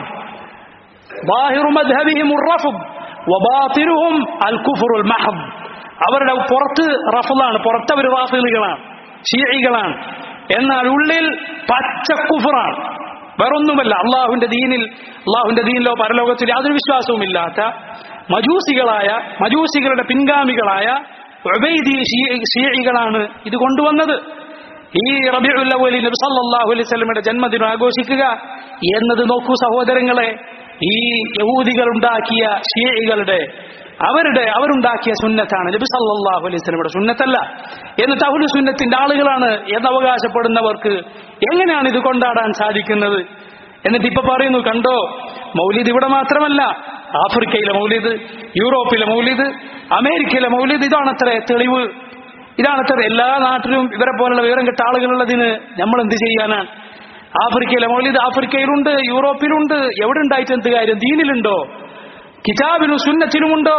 ظاهر مذهبهم الرفض وباطنهم الكفر المحض അവരുടെ പുറത്ത് റഫലാണ് പുറത്തവർ റാഫിലുകളാണ് ഷീഴികളാണ് എന്നാൽ ഉള്ളിൽ പച്ച കുഫറാണ് വേറൊന്നുമല്ല അള്ളാഹുവിന്റെ ദീനിൽ അള്ളാഹുവിന്റെ ദീനിലോ പരലോകത്തിൽ യാതൊരു വിശ്വാസവുമില്ലാത്ത മജൂസികളായ മജൂസികളുടെ പിൻഗാമികളായ ഉബൈദി ഷീഴികളാണ് ഇത് കൊണ്ടുവന്നത് ഈ റബിഉല്ലവലി നബി സല്ലല്ലാഹു അലൈഹി വസല്ലമയുടെ ജന്മദിനം ആഘോഷിക്കുക എന്നത് നോക്കൂ സഹോദരങ്ങളെ ഈ യഹൂദികൾ ഉണ്ടാക്കിയ ഷിയകളുടെ അവരുടെ അവരുണ്ടാക്കിയ സുന്നത്താണ് നബി സല്ലല്ലാഹു അലൈഹി വസല്ലമയുടെ സുന്നത്തല്ല എന്നിട്ട് അഹ്ലു സുന്നത്തിന്റെ ആളുകളാണ് എന്ന് അവകാശപ്പെടുന്നവർക്ക് എങ്ങനെയാണ് ഇത് കൊണ്ടാടാൻ സാധിക്കുന്നത് എന്നിട്ട് ഇപ്പൊ പറയുന്നു കണ്ടോ മൗലിദ് ഇവിടെ മാത്രമല്ല ആഫ്രിക്കയിലെ മൗലിദ് യൂറോപ്പിലെ മൗലിദ് അമേരിക്കയിലെ മൗലിദ് ഇതാണത്ര തെളിവ് ഇതാണത്ര എല്ലാ നാട്ടിലും ഇവരെ പോലുള്ള വിവരം കിട്ട ആളുകളുള്ളതിന് നമ്മൾ എന്ത് ചെയ്യാനാണ് ആഫ്രിക്കയിലെ മൗലിദ് ആഫ്രിക്കയിലുണ്ട് യൂറോപ്പിലുണ്ട് എവിടെ ഉണ്ടായിട്ട് എന്ത് കാര്യം ദീനിലുണ്ടോ കിതാബിലും സുന്നത്തിലുമുണ്ടോ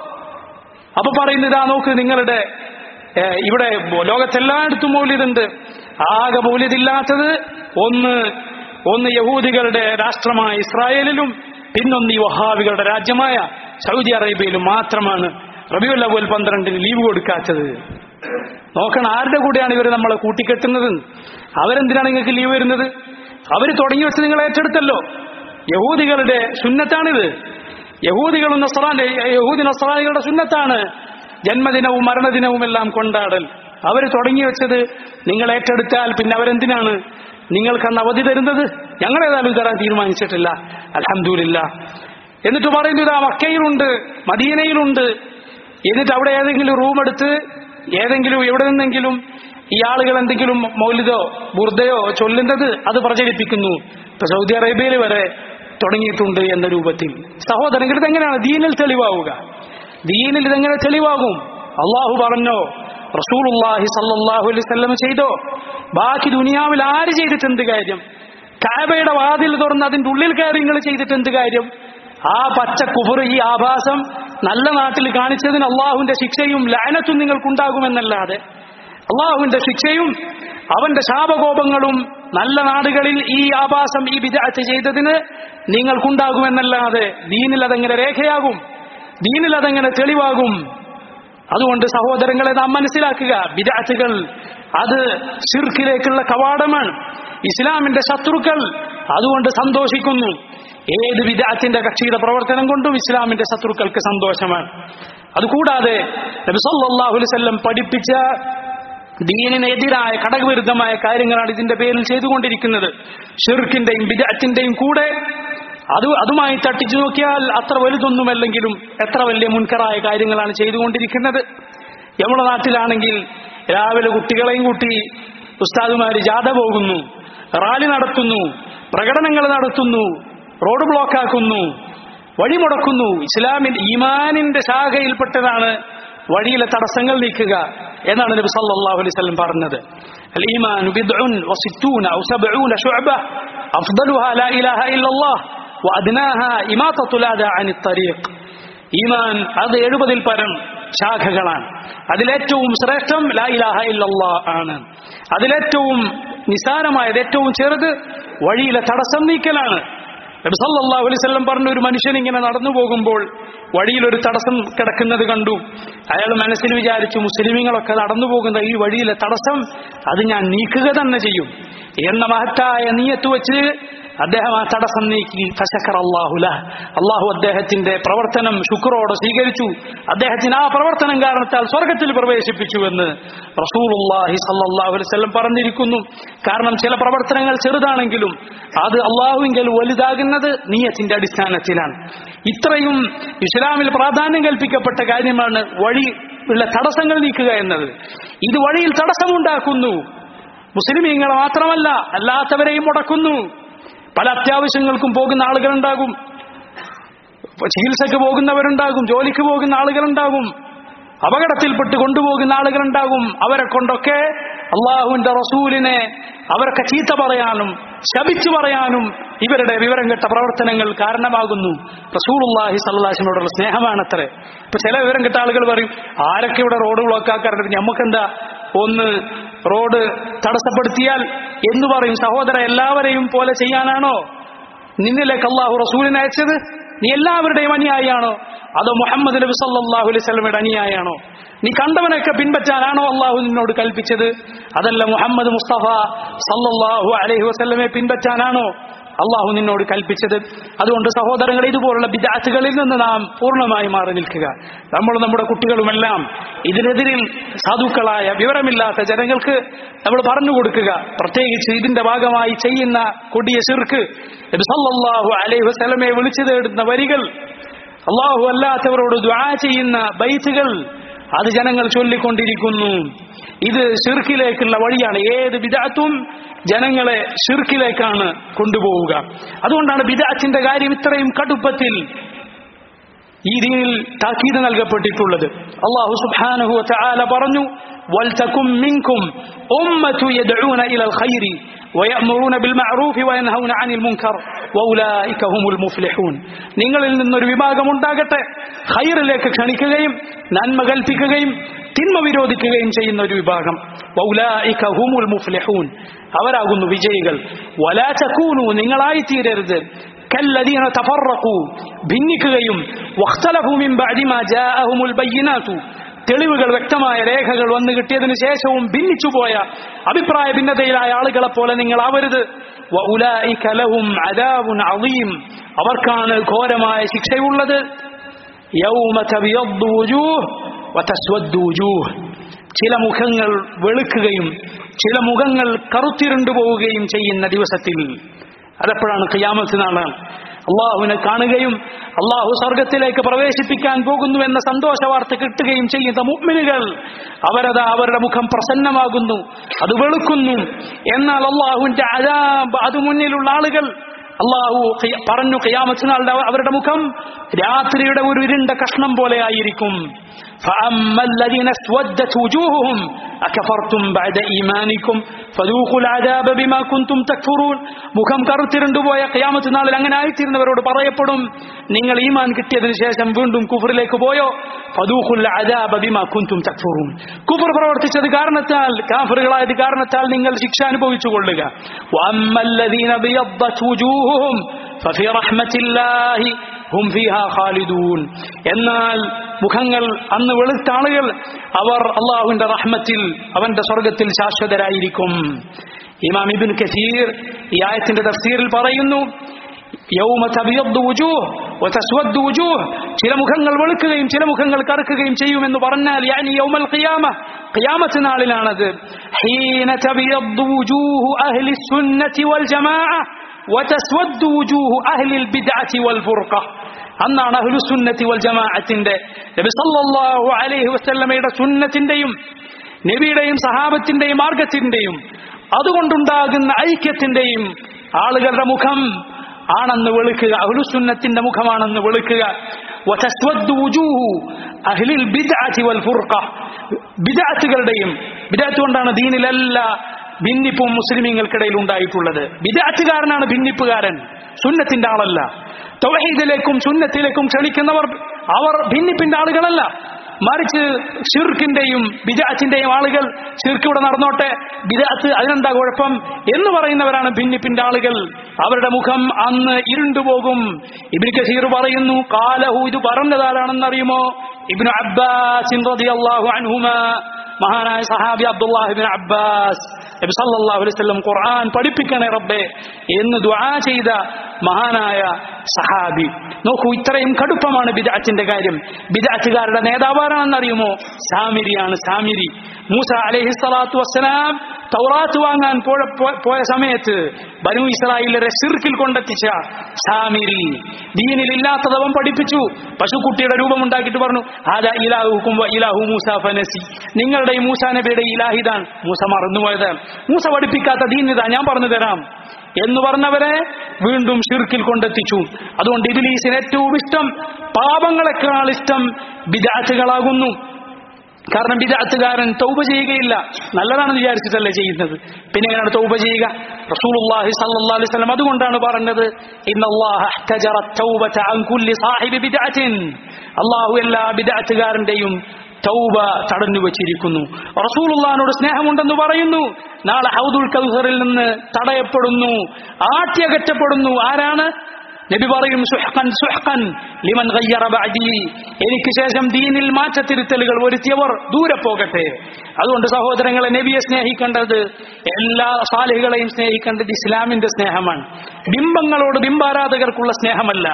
അപ്പൊ പറയുന്നത് ഇതാ നോക്ക് നിങ്ങളുടെ ഏഹ്, ഇവിടെ ലോകത്തെല്ലായിടത്തും മൗലിദുണ്ട് ആകെ മൗലിദില്ലാത്തത് ഒന്ന് ഒന്ന് യഹൂദികളുടെ രാഷ്ട്രമായ ഇസ്രായേലിലും പിന്നൊന്ന് ഈ വഹാബികളുടെ രാജ്യമായ സൗദി അറേബ്യയിലും മാത്രമാണ് റബിയുൽ അവൽ പന്ത്രണ്ടിന് ലീവ് കൊടുക്കാത്തത് നോക്കണം ആരുടെ കൂടെയാണ് ഇവർ നമ്മളെ കൂട്ടിക്കെട്ടുന്നത് അവരെന്തിനാണ് നിങ്ങൾക്ക് ലീവ് വരുന്നത് അവർ തുടങ്ങി വെച്ച് നിങ്ങൾ ഏറ്റെടുത്തല്ലോ യഹൂദികളുടെ സുന്നത്താണിത് യഹൂദികളും നസ്രാൻ യഹൂദി നസ്രാനികളുടെ സുന്നത്താണ് ജന്മദിനവും മരണദിനവും എല്ലാം കൊണ്ടാടൽ അവർ തുടങ്ങി വെച്ചത് നിങ്ങൾ ഏറ്റെടുത്താൽ പിന്നെ അവരെന്തിനാണ് നിങ്ങൾക്ക് അന്ന് അവധി തരുന്നത് ഞങ്ങൾ ഏതായാലും തരാൻ തീരുമാനിച്ചിട്ടില്ല അലഹമില്ല എന്നിട്ട് പറയുന്നു ഇതാ മക്കയിലുണ്ട് മദീനയിലുണ്ട് എന്നിട്ട് അവിടെ ഏതെങ്കിലും റൂം എടുത്ത് ഏതെങ്കിലും എവിടെ നിന്നെങ്കിലും ഈ ആളുകൾ എന്തെങ്കിലും മൗലിദോ ബുർദയോ ചൊല്ലുന്നത് അത് പ്രചരിപ്പിക്കുന്നു ഇപ്പൊ സൗദി അറേബ്യയിൽ വരെ തുടങ്ങിയിട്ടുണ്ട് എന്ന രൂപത്തിൽ സഹോദരങ്ങൾ ഇതെങ്ങനെയാണ് ദീനിൽ തെളിവാവുക ദീനിൽ ഇതെങ്ങനെ തെളിവാകും അള്ളാഹു പറഞ്ഞോ റസൂലുള്ളാഹി സല്ലല്ലാഹു അലൈഹി വസല്ലം ചെയ്തോ ബാക്കി ദുനിയാവിൽ ആര് ചെയ്തിട്ട് എന്ത് കാര്യം കാബയുടെ വാതിൽ തുറന്ന് അതിന്റെ ഉള്ളിൽ കയറി നിങ്ങൾ ചെയ്തിട്ട് എന്ത് കാര്യം ആ പച്ച കുഫർ ഈ ആഭാസം നല്ല നാട്ടിൽ കാണിച്ചതിന് അള്ളാഹുവിന്റെ ശിക്ഷയും ലാനത്തും നിങ്ങൾക്കുണ്ടാകുമെന്നല്ലാതെ അള്ളാഹുവിന്റെ ശിക്ഷയും അവന്റെ ശാപകോപങ്ങളും നല്ല നാടുകളിൽ ഈ ആഭാസം ഈ വിദാറ്റ് ചെയ്തതിന് നിങ്ങൾക്കുണ്ടാകുമെന്നല്ലാതെ ദീനിൽ അതെങ്ങനെ രേഖയാകും ദീനിൽ അതെങ്ങനെ തെളിവാകും അതുകൊണ്ട് സഹോദരങ്ങളെ നാം മനസ്സിലാക്കുക വിദാറ്റുകൾ അത് ഷിർക്കിലേക്കുള്ള കവാടമാണ് ഇസ്ലാമിന്റെ ശത്രുക്കൾ അതുകൊണ്ട് സന്തോഷിക്കുന്നു ഏത് വിദാത്തിന്റെ കക്ഷിയുടെ പ്രവർത്തനം കൊണ്ടും ഇസ്ലാമിന്റെ ശത്രുക്കൾക്ക് സന്തോഷമാണ് അതുകൂടാതെ നബി സല്ലല്ലാഹു അലൈഹി വസല്ലം പഠിപ്പിച്ച ദീനിനെതിരായ ഘടകവിരുദ്ധമായ കാര്യങ്ങളാണ് ഇതിന്റെ പേരിൽ ചെയ്തുകൊണ്ടിരിക്കുന്നത് ഷിർക്കിന്റെയും ബിദഅത്തിന്റെയും കൂടെ അത് അതുമായി തട്ടിച്ചു നോക്കിയാൽ അത്ര വലുതൊന്നുമല്ലെങ്കിലും എത്ര വലിയ മുൻകറായ കാര്യങ്ങളാണ് ചെയ്തുകൊണ്ടിരിക്കുന്നത് നമ്മുടെ നാട്ടിലാണെങ്കിൽ രാവിലെ കുട്ടികളെയും കൂട്ടി ഉസ്താദുമാര് ജാഥ പോകുന്നു റാലി നടത്തുന്നു പ്രകടനങ്ങൾ നടത്തുന്നു റോഡ് ബ്ലോക്കാക്കുന്നു വഴിമുടക്കുന്നു ഇസ്ലാമിൽ ഈമാനിന്റെ ശാഖയിൽപ്പെട്ടതാണ് വഴിയിലെ തടസ്സങ്ങൾ നീക്കുക എന്നാണ് നബി സല്ലല്ലാഹു അലൈഹി വസല്ലം പറഞ്ഞത് الإيمان بضع وستون أو سبعون شعبة أفضلها لا إله إلا الله وأدناها إماطة الأذى عن الطريق ഈമാൻ അത് എഴുപതിൽ പരം ശാഖകളാണ് അതിലേറ്റവും ശ്രേഷ്ഠം ലാ ഇലാഹ ഇല്ലല്ലാ ആണ് അതിലേറ്റവും നിസാരമായത് ഏറ്റവും ചെറുത് വഴിയിലെ തടസ്സം നീക്കലാണ് നബി സല്ലല്ലാഹു അലൈഹി വസല്ലം പറഞ്ഞ ഒരു മനുഷ്യൻ ഇങ്ങനെ നടന്നു പോകുമ്പോൾ വഴിയിൽ ഒരു തടസ്സം കിടക്കുന്നത് കണ്ടു അയാൾ മനസ്സിൽ വിചാരിച്ചു മുസ്ലിമീങ്ങളൊക്കെ നടന്നു പോകുന്ന ഈ വഴിയിലെ തടസ്സം അത് ഞാൻ നീക്കുക തന്നെ ചെയ്യും എന്ന മഹത്തായ നീയത്ത് വെച്ച് അദ്ദേഹം ആ തടസ്സം നീക്കി ഫശക്കർ അള്ളാഹുല അള്ളാഹു അദ്ദേഹത്തിന്റെ പ്രവർത്തനം ശുക്രോടെ സ്വീകരിച്ചു അദ്ദേഹത്തിന് ആ പ്രവർത്തനം കാരണത്താൽ സ്വർഗത്തിൽ പ്രവേശിപ്പിച്ചു എന്ന് റസൂലുള്ളാഹി സല്ലല്ലാഹു അലൈഹി വസല്ലം പറഞ്ഞിരിക്കുന്നു കാരണം ചില പ്രവർത്തനങ്ങൾ ചെറുതാണെങ്കിലും അത് അള്ളാഹുവിങ്കൽ വലുതാകുന്നത് നീയത്തിന്റെ അടിസ്ഥാനത്തിലാണ് ഇത്രയും ഇസ്ലാമിൽ പ്രാധാന്യം കൽപ്പിക്കപ്പെട്ട കാര്യമാണ് വഴി ഉള്ള തടസ്സങ്ങൾ നീക്കുക എന്നത് ഇത് വഴിയിൽ തടസ്സമുണ്ടാക്കുന്നു മുസ്ലിമീങ്ങളെ മാത്രമല്ല അല്ലാത്തവരെയും മുടക്കുന്നു പല അത്യാവശ്യങ്ങൾക്കും പോകുന്ന ആളുകളുണ്ടാകും ചികിത്സക്ക് പോകുന്നവരുണ്ടാകും ജോലിക്ക് പോകുന്ന ആളുകളുണ്ടാകും അപകടത്തിൽപ്പെട്ട് കൊണ്ടുപോകുന്ന ആളുകളുണ്ടാകും അവരെ കൊണ്ടൊക്കെ അള്ളാഹുവിന്റെ റസൂലിനെ അവരൊക്കെ ചീത്ത പറയാനും ശപിച്ചു പറയാനും ഇവരുടെ വിവരം കെട്ട പ്രവർത്തനങ്ങൾ കാരണമാകുന്നു റസൂലുള്ളാഹി സല്ലാസിനോടുള്ള സ്നേഹമാണത്രേ ഇപ്പൊ ചില വിവരം കെട്ട ആളുകൾ പറയും ആരൊക്കെ ഇവിടെ റോഡ് ബ്ലോക്കാക്കാറുണ്ട് നമുക്കെന്താ ഒന്ന് റോഡ് തടസ്സപ്പെടുത്തിയാൽ എന്ന് പറയും സഹോദര എല്ലാവരെയും പോലെ ചെയ്യാനാണോ നിന്നിലേക്ക് അള്ളാഹു റസൂലിനെ അയച്ചത് നീ എല്ലാവരുടെയും അനുയായിയാണോ അതോ മുഹമ്മദ് നബി സല്ലല്ലാഹു അലൈഹി വസല്ലമയുടെ അനുയായിയാണോ നീ കണ്ടവനൊക്കെ പിൻപറ്റാനാണോ അള്ളാഹു നിന്നോട് കൽപ്പിച്ചത് അതല്ല മുഹമ്മദ് മുസ്തഫ സല്ലല്ലാഹു അലൈഹി വസല്ലമയെ പിൻപറ്റാനാണോ അള്ളാഹു നിന്നോട് കൽപ്പിച്ചത് അതുകൊണ്ട് സഹോദരങ്ങൾ ഇതുപോലുള്ള വിദാത്തുകളിൽ നിന്ന് നാം പൂർണ്ണമായി മാറി നിൽക്കുക നമ്മൾ നമ്മുടെ കുട്ടികളുമെല്ലാം ഇതിനെതിരിൽ സാധുക്കളായ വിവരമില്ലാത്ത ജനങ്ങൾക്ക് നമ്മൾ പറഞ്ഞു കൊടുക്കുക പ്രത്യേകിച്ച് ഇതിന്റെ ഭാഗമായി ചെയ്യുന്ന കൊടിയ ശിർക്ക് നബി സല്ലല്ലാഹു അലൈഹി വസല്ലമയെ വിളിച്ചു തേടുന്ന വരികൾ അള്ളാഹു അല്ലാത്തവരോട് ദ്വാ ചെയ്യുന്ന ബൈത്തുകൾ അത് ജനങ്ങൾ ചൊല്ലിക്കൊണ്ടിരിക്കുന്നു ഇത് ഷിർക്കിലേക്കുള്ള വഴിയാണ് ഏത് വിദാത്തും ജനങ്ങളെ ഷിർക്കിലേക്കാണ് കൊണ്ടുപോവുക അതുകൊണ്ടാണ് ബിദാത്തിന്റെ കാര്യം ഇത്രയും കടുപ്പത്തിൽ ഈ ദീനിൽ താക്കീത് നൽകപ്പെട്ടിട്ടുള്ളത് അള്ളാഹു സുബ്ഹാനഹു വതആല പറഞ്ഞു വൽതകും മിൻകും ഉമ്മതു യദ്ഊന ഇലൽ ഖൈരി വയഅ്മുറൂന ബിൽ മഅറൂഫി വയൻഹൗന അനിൽ മുൻകർ വൗലായിക ഹുമുൽ മുഫ്ലിഹൂൻ നിങ്ങളിൽ നിന്നൊരു വിഭാഗം ഉണ്ടാകട്ടെ ഖൈറിലേക്ക് ക്ഷണിക്കുകയും നന്മ കൽപ്പിക്കുകയും തിന്മ വിരോധിക്കുകയും ചെയ്യുന്ന ഒരു വിഭാഗം വൗലായിക ഹുമുൽ മുഫ്ലിഹൂൻ അവരാകുന്നു വിജയികൾ വലാ തകൂനു നിങ്ങളായി തീരരുത് كالذين تفرقوا ഭിന്നിക്കുകയും واختلفوا من بعد ما جاءهم البينات തെളിവുകൾ വ്യക്തമായ രേഖകൾ വന്നു കിട്ടിയതിനു ശേഷവും ഭിന്നിച്ചുപോയ അഭിപ്രായ ഭിന്നതയിലായ ആളുകളെ പോലെ നിങ്ങൾ ആവരുത് وأولئك لهم عذاب عظيم അവർക്കാണ് ഘോരമായ ശിക്ഷയുള്ളത് يوم تبيض وجوه وتسود وجوه ചില മുഖങ്ങൾ വെളുക്കുകയും ചില മുഖങ്ങൾ കറുത്തിരുണ്ടു പോവുകയും ചെയ്യുന്ന ദിവസത്തിൽ അതെപ്പോഴാണ് ഖിയാമത്ത് നാളാണ് അള്ളാഹുവിനെ കാണുകയും അള്ളാഹു സ്വർഗത്തിലേക്ക് പ്രവേശിപ്പിക്കാൻ പോകുന്നു എന്ന സന്തോഷ വാർത്ത കിട്ടുകയും ചെയ്യുന്ന മുഗ്മിനുകൾ അവരത് അവരുടെ മുഖം പ്രസന്നമാകുന്നു അത് വെളുക്കുന്നു എന്നാൽ അള്ളാഹുവിന്റെ അതാബ് അത് മുന്നിലുള്ള ആളുകൾ അള്ളാഹു ഖിയ- പറഞ്ഞു ഖിയാമത്ത് നാളുടെ അവരുടെ മുഖം രാത്രിയുടെ ഒരു ഇരുണ്ട കഷ്ണം പോലെ ആയിരിക്കും فأما الذين اسودت وجوههم أكفرتم بعد إيمانكم فذوقوا العذاب بما كنتم تكفرون മുഖം കറുത്തിരുണ്ടു പോയ ഖിയാമത്ത് നാളിൽ അങ്ങനെ ആയിത്തീരുന്നവരോട് പറയപ്പെടും നിങ്ങൾ ഈമാൻ കിട്ടിയതിനു ശേഷം വീണ്ടും കുഫറിലേക്ക് പോയോ ഫദൂഖുൽ അദാബ ബിമാ കുൻതും തക്ഫുറൂൻ കുഫർ പ്രവർത്തിച്ചത് കാരണത്താൽ കാഫറുകളായത് കാരണത്താൽ നിങ്ങൾ ശിക്ഷ അനുഭവിച്ചു കൊള്ളുക വഅമ്മല്ലദീന ബിയദ്ദത് വുജൂഹുഹും ഫഫി റഹ്മത്തില്ലാഹി ഹും ഫീഹാ ഖാലിദൂൻ എന്നാൽ മുഖങ്ങൾ അന്ന് വെളുത്ത ആളുകൾ അവർ അള്ളാഹുവിന്റെ റഹ്മത്തിൽ അവന്റെ സ്വർഗത്തിൽ ശാശ്വതരായിരിക്കും ഇമാം ഇബിൻ കസീർ ഈ ആയത്തിന്റെ തഫ്സീറിൽ പറയുന്നു യൗമ തബിയദ്ദു വുജൂഹ് വതസ്വദ്ദു വുജൂഹ് ചില മുഖങ്ങൾ വെളുക്കുകയും ചില മുഖങ്ങൾ കറുക്കുകയും ചെയ്യുമെന്ന് പറഞ്ഞാൽ യാനി യൗമൽ ഖിയാമ ഖിയാമത്ത് നാളിലാണത് ഹീന തബിയദ്ദു വുജൂഹു അഹ്ലി സുന്നത്തി വൽ ജമാഅ വതസ്വദ്ദു വുജൂഹു അഹ്ലിൽ ബിദ്അത്തി വൽ ഫുർഖ അന്നാണ് അഹ്ലുസുന്നത്തി വൽ ജമാഅത്തിന്റെ നബി സല്ലല്ലാഹു അലൈഹി വസല്ലമയുടെ സുന്നത്തിന്റെയും നബിയുടെയും സഹാബത്തിന്റെയും മാർഗത്തിന്റെയും അതുകൊണ്ടുണ്ടാകുന്ന ഐക്യത്തിന്റെയും ആളുകളുടെ മുഖം ആണെന്ന് വെളുക്കുക അഹ്ലുസുന്നത്തിന്റെ മുഖമാണെന്ന് വെളുക്കുക വതസ്വദ്ദു വുജൂഹു അഹ്ലിൽ ബിദ്അത്തി വൽ ഫുർഖ ബിദ്അത്തുകളുടെയും ബിദ്അത്ത് കൊണ്ടാണ് ദീനിലെല്ലാ ഭിന്നിപ്പും മുസ്ലിമീങ്ങൾക്കിടയിൽ ഉണ്ടായിട്ടുള്ളത് ബിദ്അത്തുകാരനാണ് ഭിന്നിപ്പുകാരൻ സുന്നത്തിന്റെ ആളല്ല തൗഹീദിലേക്കും സുന്നത്തിലേക്കും ക്ഷണിക്കുന്നവർ അവർ ഭിന്നിപ്പിന്റെ ആളുകളല്ല മറിച്ച് ഷിർക്കിന്റെയും ബിജാത്തിന്റെയും ആളുകൾ ഷിർക്ക് ഇവിടെ നടന്നോട്ടെ ബിജാത്ത് അതിനെന്താ കുഴപ്പം എന്ന് പറയുന്നവരാണ് ഭിന്നിപ്പിന്റെ ആളുകൾ അവരുടെ മുഖം അന്ന് ഇരുണ്ടുപോകും ഇബിൻ കസീർ പറയുന്നു കാലഹു ഇത് പറഞ്ഞതാരാണെന്നറിയുമോ ഇബ്നു അബ്ബാസ് റളിയല്ലാഹു അൻഹുമാ മഹാനായ സഹാബി അബ്ദുല്ലാഹിബിൻ അബ്ബാസ് നബി സല്ലല്ലാഹു അലൈഹി വസല്ലം ഖുർആൻ പഠിപ്പിക്കണേ റബ്ബേ എന്ന് ദുആ ചെയ്ത മഹാനായ സഹാബി നോക്കൂ ഇത്രയും കടുപ്പമാണ് ബിദഅത്തിന്റെ കാര്യം ബിദഅത്തുകാരുടെ നേതാവാരാണെന്നറിയുമോ സാമിരിയാണ് സാമിരി മൂസ അലൈഹി സ്വലാത്തു വസ്സലാം തൗറാത്ത് വാങ്ങാൻ പോയ- പോ- പോയ സമയത്ത് ബനു ഇസ്രായേലരെ സിർക്കിൽ കൊണ്ടെത്തിച്ച സാമിരി ദീനിൽ ഇല്ലാത്തത് അവൻ പഠിപ്പിച്ചു പശുക്കുട്ടിയുടെ രൂപം ഉണ്ടാക്കിയിട്ട് പറഞ്ഞു ആദാ ഇലാഹുക്കും വ ഇലാഹു മൂസ ഫനസി നിങ്ങളുടെ ഈ മൂസ നബിയുടെ ഇലാഹിദാൻ മൂസ മറന്നുപോയത് മൂസ പഠിപ്പിക്കാത്ത ദീൻ ഇതാ ഞാൻ പറഞ്ഞു തരാം എന്ന് പറഞ്ഞവരെ വീണ്ടും ഷിർക്കിൽ കൊണ്ടെത്തിച്ചു അതുകൊണ്ട് ഇബിലീസിന് ഏറ്റവും ഇഷ്ടം പാപങ്ങളെക്കാൾ ഇഷ്ടം ബിദാറ്റുകളാകുന്നു കാരണം ബിദാത്തുകാരൻ തൗബ ചെയ്യുകയില്ല നല്ലതാണെന്ന് വിചാരിച്ചിട്ടല്ലേ ചെയ്യുന്നത് പിന്നെ എങ്ങനെയാണ് തൗബ ചെയ്യുക റസൂലുള്ളാഹി സല്ലല്ലാഹു അലൈഹി വസല്ലം അതുകൊണ്ടാണ് പറഞ്ഞത് ഇന്നല്ലാഹ ഇഹ്തജറ തൗബത അൻ കുല്ലി സാഹിബി ബിദഅത്തിൻ അല്ലാഹു എല്ലാ ബിദഅത്തുകാരന്റെയും തൗബ തടഞ്ഞു വച്ചിരിക്കുന്നു റസൂലുള്ളാഹിനോട് സ്നേഹമുണ്ടെന്ന് പറയുന്നു നാളെ ഹൗദുൽ കൗസറിൽ നിന്ന് തടയപ്പെടുന്നു ആട്ടിയകറ്റപ്പെടുന്നു ആരാണ് നബി പറയും സുഹ്ഖൻ സുഹ്ഖൻ ലിമൻ ഗയ്യറ ബഅദി എനിക്ക് ശേഷം ദീനിൽ മാറ്റത്തിരുത്തലുകൾ വരുത്തിയവർ ദൂരെ പോകട്ടെ അതുകൊണ്ട് സഹോദരങ്ങളെ നബിയെ സ്നേഹിക്കേണ്ടത് എല്ലാ സാലിഹുകളെയും സ്നേഹിക്കേണ്ടത് ഇസ്ലാമിന്റെ സ്നേഹമാണ് ബിംബങ്ങളോട് ബിംബാരാധകർക്കുള്ള സ്നേഹമല്ല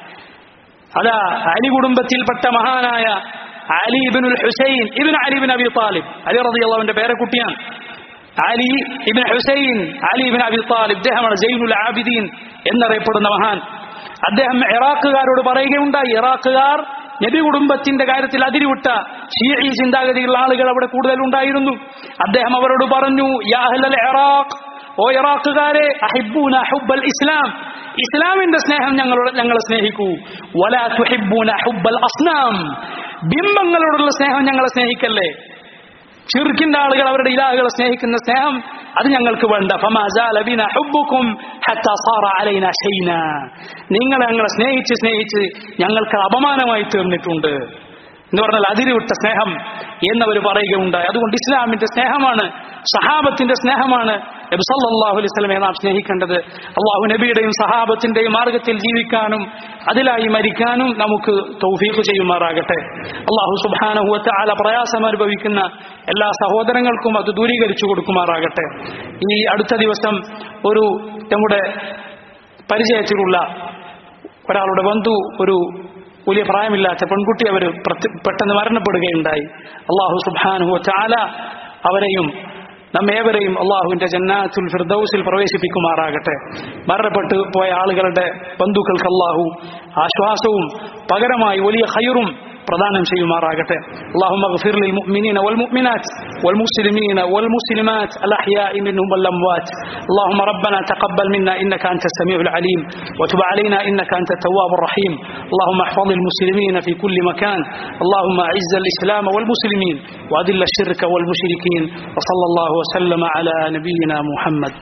അതാ അലി കുടുംബത്തിൽപ്പെട്ട മഹാനായ Ali ibnul Hussain ibn Ali ibn Abi Talib Ali റളിയല്ലാഹുവിന്റെ പേരക്കുട്ടിയാണ് Ali ibn Hussain Ali ibn Abi Talib ഇദ്ദേഹമാണ് ജൈനുൽ ആബിദീൻ എന്നറിയപ്പെടുന്ന മഹാൻ അദ്ദേഹം ഇറാഖുകാരോട് പറയുകയുണ്ടായി ഇറാഖുകാർ നബി കുടുംബത്തിന്റെ കാര്യത്തിൽ അതിരിവിട്ട ഷീഈ ചിന്താഗതിയുള്ള ആളുകൾ അവിടെ കൂടുതൽ ഉണ്ടായിരുന്നു അദ്ദേഹം അവരോട് പറഞ്ഞു യാഹ്ലൽ ഇറാഖ് ഓ ഇറാഖുകാരെ അഹിബൂന ഹുബ്ബൽ ഇസ്ലാം ഇസ്ലാമിന്റെ സ്നേഹം ഞങ്ങളോട് ഞങ്ങളെ സ്നേഹിക്കൂ വലാ തുഹിബ്ബൂന ഹുബ്ബൽ അസ്നാം ബിംബങ്ങളോടുള്ള സ്നേഹം ഞങ്ങളെ സ്നേഹിക്കല്ലേ ഷിർക്കിന്റെ ആളുകൾ അവരുടെ ഇലാഹുകളെ സ്നേഹിക്കുന്ന സ്നേഹം അത് ഞങ്ങൾക്ക് വേണ്ട ഫമാസാല ബിനാ ഹുബ്ബുക്കും ഹത്താ സാറ അലൈനാ ഷൈനാ നിങ്ങളെ ഞങ്ങളെ സ്നേഹിച്ച് സ്നേഹിച്ച് ഞങ്ങൾക്ക് അപമാനമായി തീർന്നിട്ടുണ്ട് എന്ന് പറഞ്ഞാൽ അതിരുവിട്ട സ്നേഹം എന്നവർ പറയുകയുണ്ടായി അതുകൊണ്ട് ഇസ്ലാമിന്റെ സ്നേഹമാണ് സഹാബത്തിന്റെ സ്നേഹമാണ് നബി സല്ലല്ലാഹു അലൈഹി വസല്ലമയെ നാം സ്നേഹിക്കേണ്ടത് അള്ളാഹു നബിയുടെയും സഹാബത്തിന്റെയും മാർഗത്തിൽ ജീവിക്കാനും അതിലായി മരിക്കാനും നമുക്ക് തൗഫീഖ് ചെയ്യുമാറാകട്ടെ അള്ളാഹു സുബ്ഹാനഹു വതആല പ്രയാസം അനുഭവിക്കുന്ന എല്ലാ സഹോദരങ്ങൾക്കും അത് ദൂരീകരിച്ചു കൊടുക്കുമാറാകട്ടെ ഈ അടുത്ത ദിവസം ഒരു നമ്മുടെ പരിചയത്തിലുള്ള ഒരാളുടെ ബന്ധു ഒരു വലിയ പ്രായമില്ലാത്ത പെൺകുട്ടി അവർ പെട്ടെന്ന് മരണപ്പെടുകയുണ്ടായി അള്ളാഹു സുബാനുഹു ചാല അവരെയും നമ്മേവരെയും അള്ളാഹുവിന്റെ ജന്നാത്തുൽ ഫിർദൌസിൽ പ്രവേശിപ്പിക്കുമാറാകട്ടെ മരണപ്പെട്ടു പോയ ആളുകളുടെ ബന്ധുക്കൾക്ക് അള്ളാഹു ആശ്വാസവും പകരമായി വലിയ ഹൈറും പ്രദാനം ചെയ്യുമാറാകട്ടെ اللهم اغفر للمؤمنين والمؤمنات والمسلمين والمسلمات الأحياء منهم والأموات اللهم ربنا تقبل منا إنك أنت السميع العليم وتب علينا إنك أنت التواب الرحيم اللهم احفظ المسلمين في كل مكان اللهم أعز الإسلام والمسلمين وأذل الشرك والمشركين وصلى الله وسلم على نبينا محمد